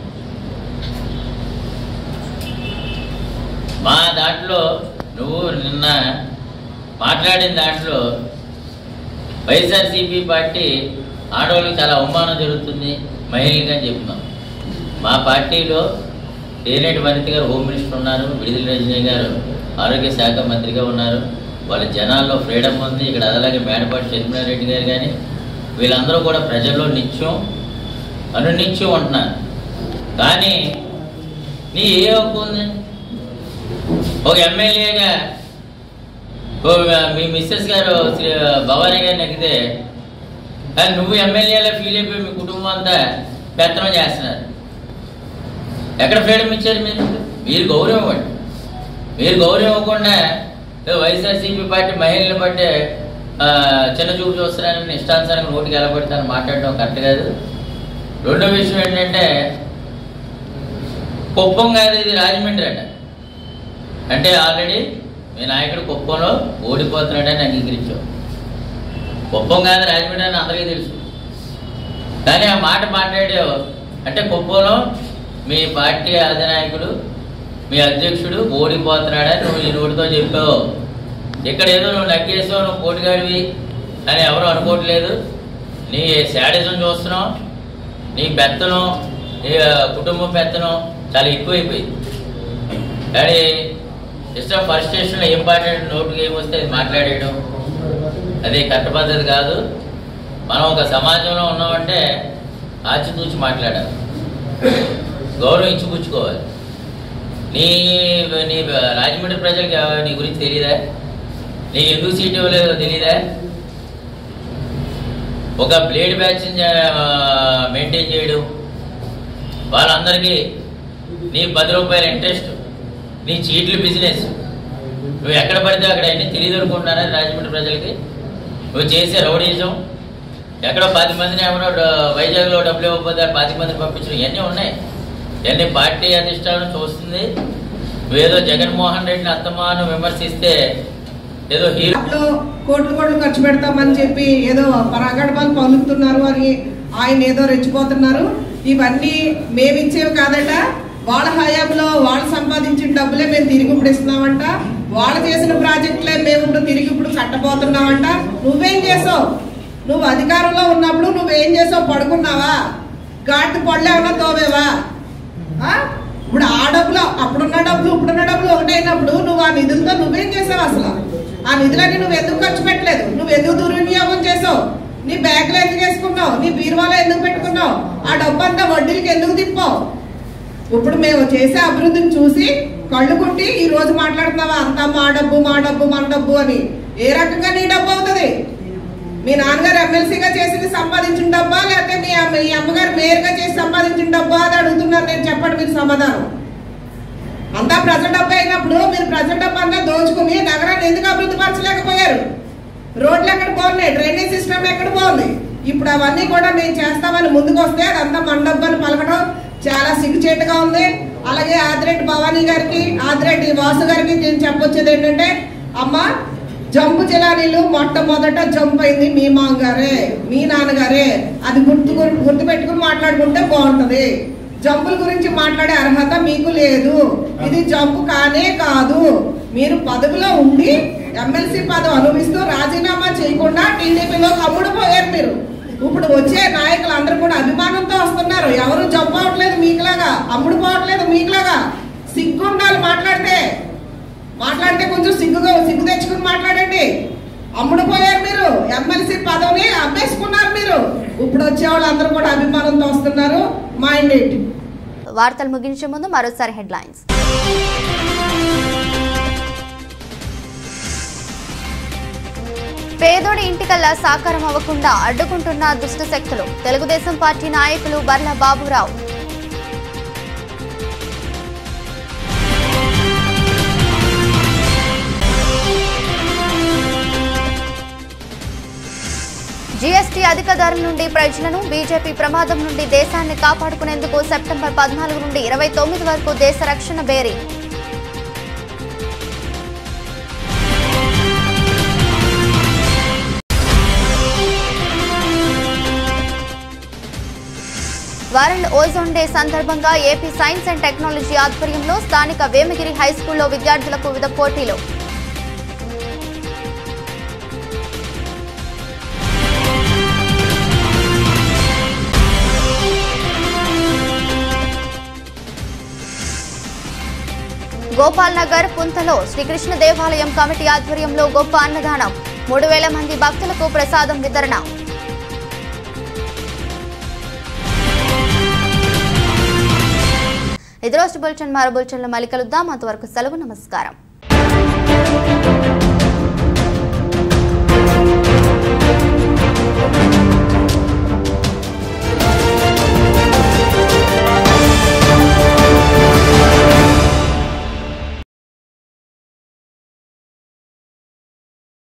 Speaker 16: మా దాంట్లో నువ్వు నిన్న మాట్లాడిన దాంట్లో వైఎస్ఆర్సీపీ పార్టీ ఆడవాళ్ళకి చాలా అవమానం జరుగుతుంది మహిళలుగా చెప్తున్నాం మా పార్టీలో తేనేటి వనిత గారు హోమ్ మినిస్టర్ ఉన్నారు విడుదల రజనీ గారు ఆరోగ్య శాఖ మంత్రిగా ఉన్నారు వాళ్ళ జనాల్లో ఫ్రీడమ్ ఉంది ఇక్కడ అలాగే మేడపాటి చంద్రబాబు గారు కానీ వీళ్ళందరూ కూడా ప్రజల్లో నిత్యం అనునిత్యం ఉంటున్నారు కానీ నీ ఏ హక్కు ఉంది ఒక ఎమ్మెల్యేగా ఓ మీ మిస్సెస్ గారు శ్రీ భవానీ గారిని ఎక్కితే కానీ నువ్వు ఎమ్మెల్యేలో ఫీల్ అయిపోయి మీ కుటుంబం అంతా పెత్తనం చేస్తున్నారు ఎక్కడ ఫ్రీడమ్ ఇచ్చారు మీరు మీరు గౌరవం ఇవ్వండి మీరు గౌరవం ఇవ్వకుండా ఏదో వైఎస్ఆర్సీపీ పార్టీ మహిళలు బట్టే ఆ, చిన్న చూపు చూస్తున్నారని ఇష్టానుసారంగా నోటికి ఎలా పడతాను మాట్లాడడం కరెక్ట్ కాదు రెండో విషయం ఏంటంటే కుప్పం కాదు ఇది రాజమండ్రి అంట అంటే ఆల్రెడీ మీ నాయకుడు కుప్పంలో ఓడిపోతున్నాడని అంగీకరించాం కుప్పం కాదు రాజమండ్రి అని అందరికీ తెలుసు కానీ ఆ మాట మాట్లాడావు అంటే కుప్పంలో మీ పార్టీ అధినాయకుడు మీ అధ్యక్షుడు ఓడిపోతున్నాడని నువ్వు ఈ నోటితో చెప్పావు ఇక్కడ ఏదో నువ్వు నగ్గేసావు నువ్వు పోటీగాడివి అని ఎవరు అనుకోవట్లేదు నీ శాడిజం చూస్తున్నావు నీ పెత్తనం నీ ఆ, కుటుంబ పెత్తనం చాలా ఎక్కువైపోయింది కానీ ఇష్టం ఫస్ట్ స్టేషన్లో ఇంపార్టెంట్ నోటుకి ఏమొస్తే అది మాట్లాడేయడం అది కరెక్ట్ పద్ధతి కాదు మనం ఒక సమాజంలో ఉన్నామంటే ఆచితూచి మాట్లాడాలి గౌరవం ఇచ్చిపుచ్చుకోవాలి నీ నీ రాజమండ్రి ప్రజలకి ఎవ- నీ గురించి తెలియదా నీకు ఎందుకు సీట్ ఇవ్వలేదో తెలియదా ఒక బ్లేడ్ బ్యాచ్ మెయింటైన్ చేయడం వాళ్ళందరికీ నీ పది రూపాయల ఇంట్రెస్ట్ నీ చీట్ల బిజినెస్ నువ్వు ఎక్కడ పడితే అక్కడ అన్ని తెలియదు అనుకుంటున్నారా రాజమండ్రి ప్రజలకి నువ్వు చేసే రౌడీజం ఎక్కడో పది మందిని ఎవరో డ- వైజాగ్లో డబ్బులు ఇవ్వకపోతే ఆ పది మందిని పంపించడం ఇవన్నీ ఉన్నాయి ఇవన్నీ పార్టీ అధిష్టానం చూస్తుంది నువ్వేదో జగన్మోహన్ రెడ్డిని అత్తమాను విమర్శిస్తే ఏదో హీరో
Speaker 13: లో కోట్లు కోట్లు ఖర్చు పెడతామని చెప్పి ఏదో పరాగడపాలు పలుకుతున్నారు అని ఆయన ఏదో రెచ్చిపోతున్నారు ఇవన్నీ మేమిచ్చేవి కాదట వాళ్ళ హయాంలో వాళ్ళు సంపాదించిన డబ్బులే మేము తిరిగి ఇప్పుడు ఇస్తున్నామంట వాళ్ళు చేసిన ప్రాజెక్టులే మేము ఇప్పుడు తిరిగి ఇప్పుడు కట్టబోతున్నామంట నువ్వేం చేసావు నువ్వు అధికారంలో ఉన్నప్పుడు నువ్వేం చేసావు పడుకున్నావా ఘాటు పళ్ళు ఏమన్నా తోవేవా ఆ? ఇప్పుడు ఆ డబ్బులు అప్పుడున్న డబ్బులు ఇప్పుడున్న డబ్బులు ఒకటైనప్పుడు నువ్వు ఆ నిధులతో నువ్వేం చేసావు అసలు ఆ నిధులని నువ్వు ఎందుకు ఖర్చు పెట్టలేదు నువ్వు ఎందుకు దుర్వినియోగం చేసావు నీ బ్యాగ్లో ఎందుకు వేసుకున్నావు నీ బీరువాలో ఎందుకు పెట్టుకున్నావు ఆ డబ్బు అంతా వడ్డీలకి ఎందుకు తిప్పావు ఇప్పుడు మేము చేసే అభివృద్ధిని చూసి కళ్ళు కుట్టి ఈ రోజు మాట్లాడుతున్నావా అంతా మా డబ్బు మా డబ్బు మన డబ్బు అని ఏ రకంగా నీ డబ్బు అవుతుంది మీ నాన్నగారు ఎమ్మెల్సీగా చేసింది సంపాదించిన డబ్బా లేకపోతే మీ అమ్మ మీ అమ్మగారు మేయర్గా చేసి సంపాదించిన డబ్బా అని అడుగుతున్నారు నేను చెప్పండి మీరు సమాధానం అంతా ప్రజల డబ్బు అయినప్పుడు మీరు ప్రజల డబ్బు అంతా దోచుకుని నగరాన్ని ఎందుకు అభివృద్ధి పరచలేకపోయారు రోడ్లు ఎక్కడ బాగున్నాయి డ్రైనేజ్ సిస్టమ్ ఎక్కడ బాగుంది ఇప్పుడు అవన్నీ కూడా మేము చేస్తామని ముందుకు వస్తే అదంతా మన డబ్బు అని పలకడం చాలా సిగ్గుచేటుగా ఉంది అలాగే ఆదిరెడ్డి భవానీ గారికి ఆదిరెడ్డి వాసు గారికి నేను చెప్పొచ్చేది ఏంటంటే అమ్మ జంపు జిలానీలు మొట్టమొదట జంప్ అయింది మీ మామగారే మీ నాన్నగారే అది గుర్తు గుర్తు పెట్టుకుని మాట్లాడుకుంటే బాగుంటది జంపుల గురించి మాట్లాడే అర్హత మీకు లేదు ఇది జంపు కానే కాదు మీరు పదవిలో ఉండి ఎమ్మెల్సీ పదవి అనుభవిస్తూ రాజీనామా చేయకుండా టీడీపీలో కమ్ముడు పోయారు మీరు ఇప్పుడు వచ్చే నాయకులు అందరూ కూడా అభిమానంతో వస్తున్నారు ఎవరు జంప్ అవట్లేదు మీకులాగా అమ్ముడు పోవట్లేదు మీకులాగా సిగ్గు ఉండాలి మాట్లాడితే మాట్లాడితే కొంచెం సిగ్గుగా సిగ్గు తెచ్చుకుని మాట్లాడండి అమ్ముడు పోయారు మీరు ఎమ్మెల్సీ పదవిని అమ్మేసుకున్నారు మీరు ఇప్పుడు వచ్చే వాళ్ళు అందరూ కూడా అభిమానంతో వస్తున్నారు మైండ్ ఇట్
Speaker 1: వార్తలు ముగించే ముందు మరోసారి హెడ్లైన్స్ పేదోడి ఇంటికల్లా సాకారం అవ్వకుండా అడ్డుకుంటున్న దుష్ట శక్తులు తెలుగుదేశం పార్టీ నాయకులు బర్ల బాబురావు జీఎస్టీ అధిక ధరల నుండి ప్రజలను బీజేపీ ప్రమాదం నుండి దేశాన్ని కాపాడుకునేందుకు సెప్టెంబర్ పద్నాలుగు నుండి ఇరవై తొమ్మిది వరకు దేశ రక్షణ బేరీ వరల్డ్ ఓజోన్ డే సందర్భంగా ఏపీ సైన్స్ అండ్ టెక్నాలజీ ఆధ్వర్యంలో స్థానిక వేమగిరి హైస్కూల్లో విద్యార్థులకు వివిధ పోటీలు గోపాల్ నగర్ పుంతలో శ్రీకృష్ణ దేవాలయం కమిటీ ఆధ్వర్యంలో గొప్ప అన్నదానం మూడు వేల మంది భక్తులకు ప్రసాదం వితరణ ఇది రోజు బులెటిన్ మరో బులెటిన్లో మళ్ళీ కలుద్దాం అంతవరకు సెలవు నమస్కారం